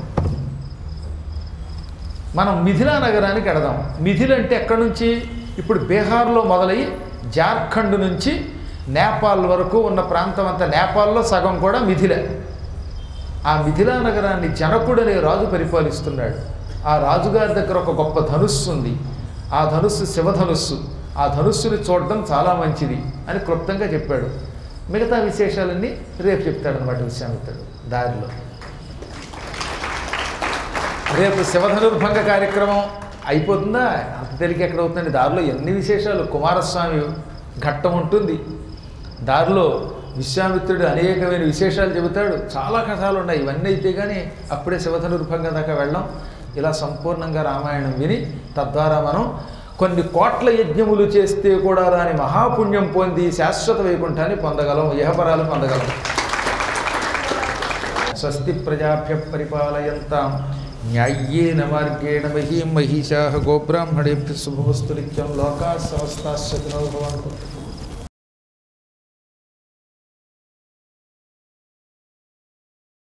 A: మనం మిథిలా నగరానికి ఎడదాం మిథిల అంటే ఎక్కడి నుంచి ఇప్పుడు బీహార్లో మొదలై జార్ఖండ్ నుంచి నేపాల్ వరకు ఉన్న ప్రాంతం అంతా నేపాల్లో సగం కూడా మిథిలే ఆ మిథిలా నగరాన్ని జనకుడు అనే రాజు పరిపాలిస్తున్నాడు ఆ రాజుగారి దగ్గర ఒక గొప్ప ధనుస్సు ఉంది ఆ ధనుస్సు శివధనుస్సు ఆ ధనుస్సుని చూడడం చాలా మంచిది అని క్లుప్తంగా చెప్పాడు మిగతా విశేషాలన్నీ రేపు చెప్తాడనమాట విశ్వామిత్రుడు దారిలో రేపు శివధనుర్భంగ కార్యక్రమం అయిపోతుందా అంత తెలికి ఎక్కడ అవుతుందండి దారిలో ఎన్ని విశేషాలు కుమారస్వామి ఘట్టం ఉంటుంది దారిలో విశ్వామిత్రుడు అనేకమైన విశేషాలు చెబుతాడు చాలా కథలు ఉన్నాయి ఇవన్నీ అయితే కానీ అప్పుడే శివధనుర్భంగం దాకా వెళ్ళాం ఇలా సంపూర్ణంగా రామాయణం విని తద్వారా మనం కొన్ని కోట్ల యజ్ఞములు చేస్తే కూడా రాని మహాపుణ్యం పొంది శాశ్వత వైకుంఠాన్ని పొందగలం ఇహపరాలు పొందగలం స్వస్తి ప్రజాభ్య పరిపాలయంతాం న్యాయ్యేన మార్గేణ మహీం మహిషా గోబ్రాహ్మణేభ్య శుభమస్తు నిత్యం లోకా సమస్తా భవంతు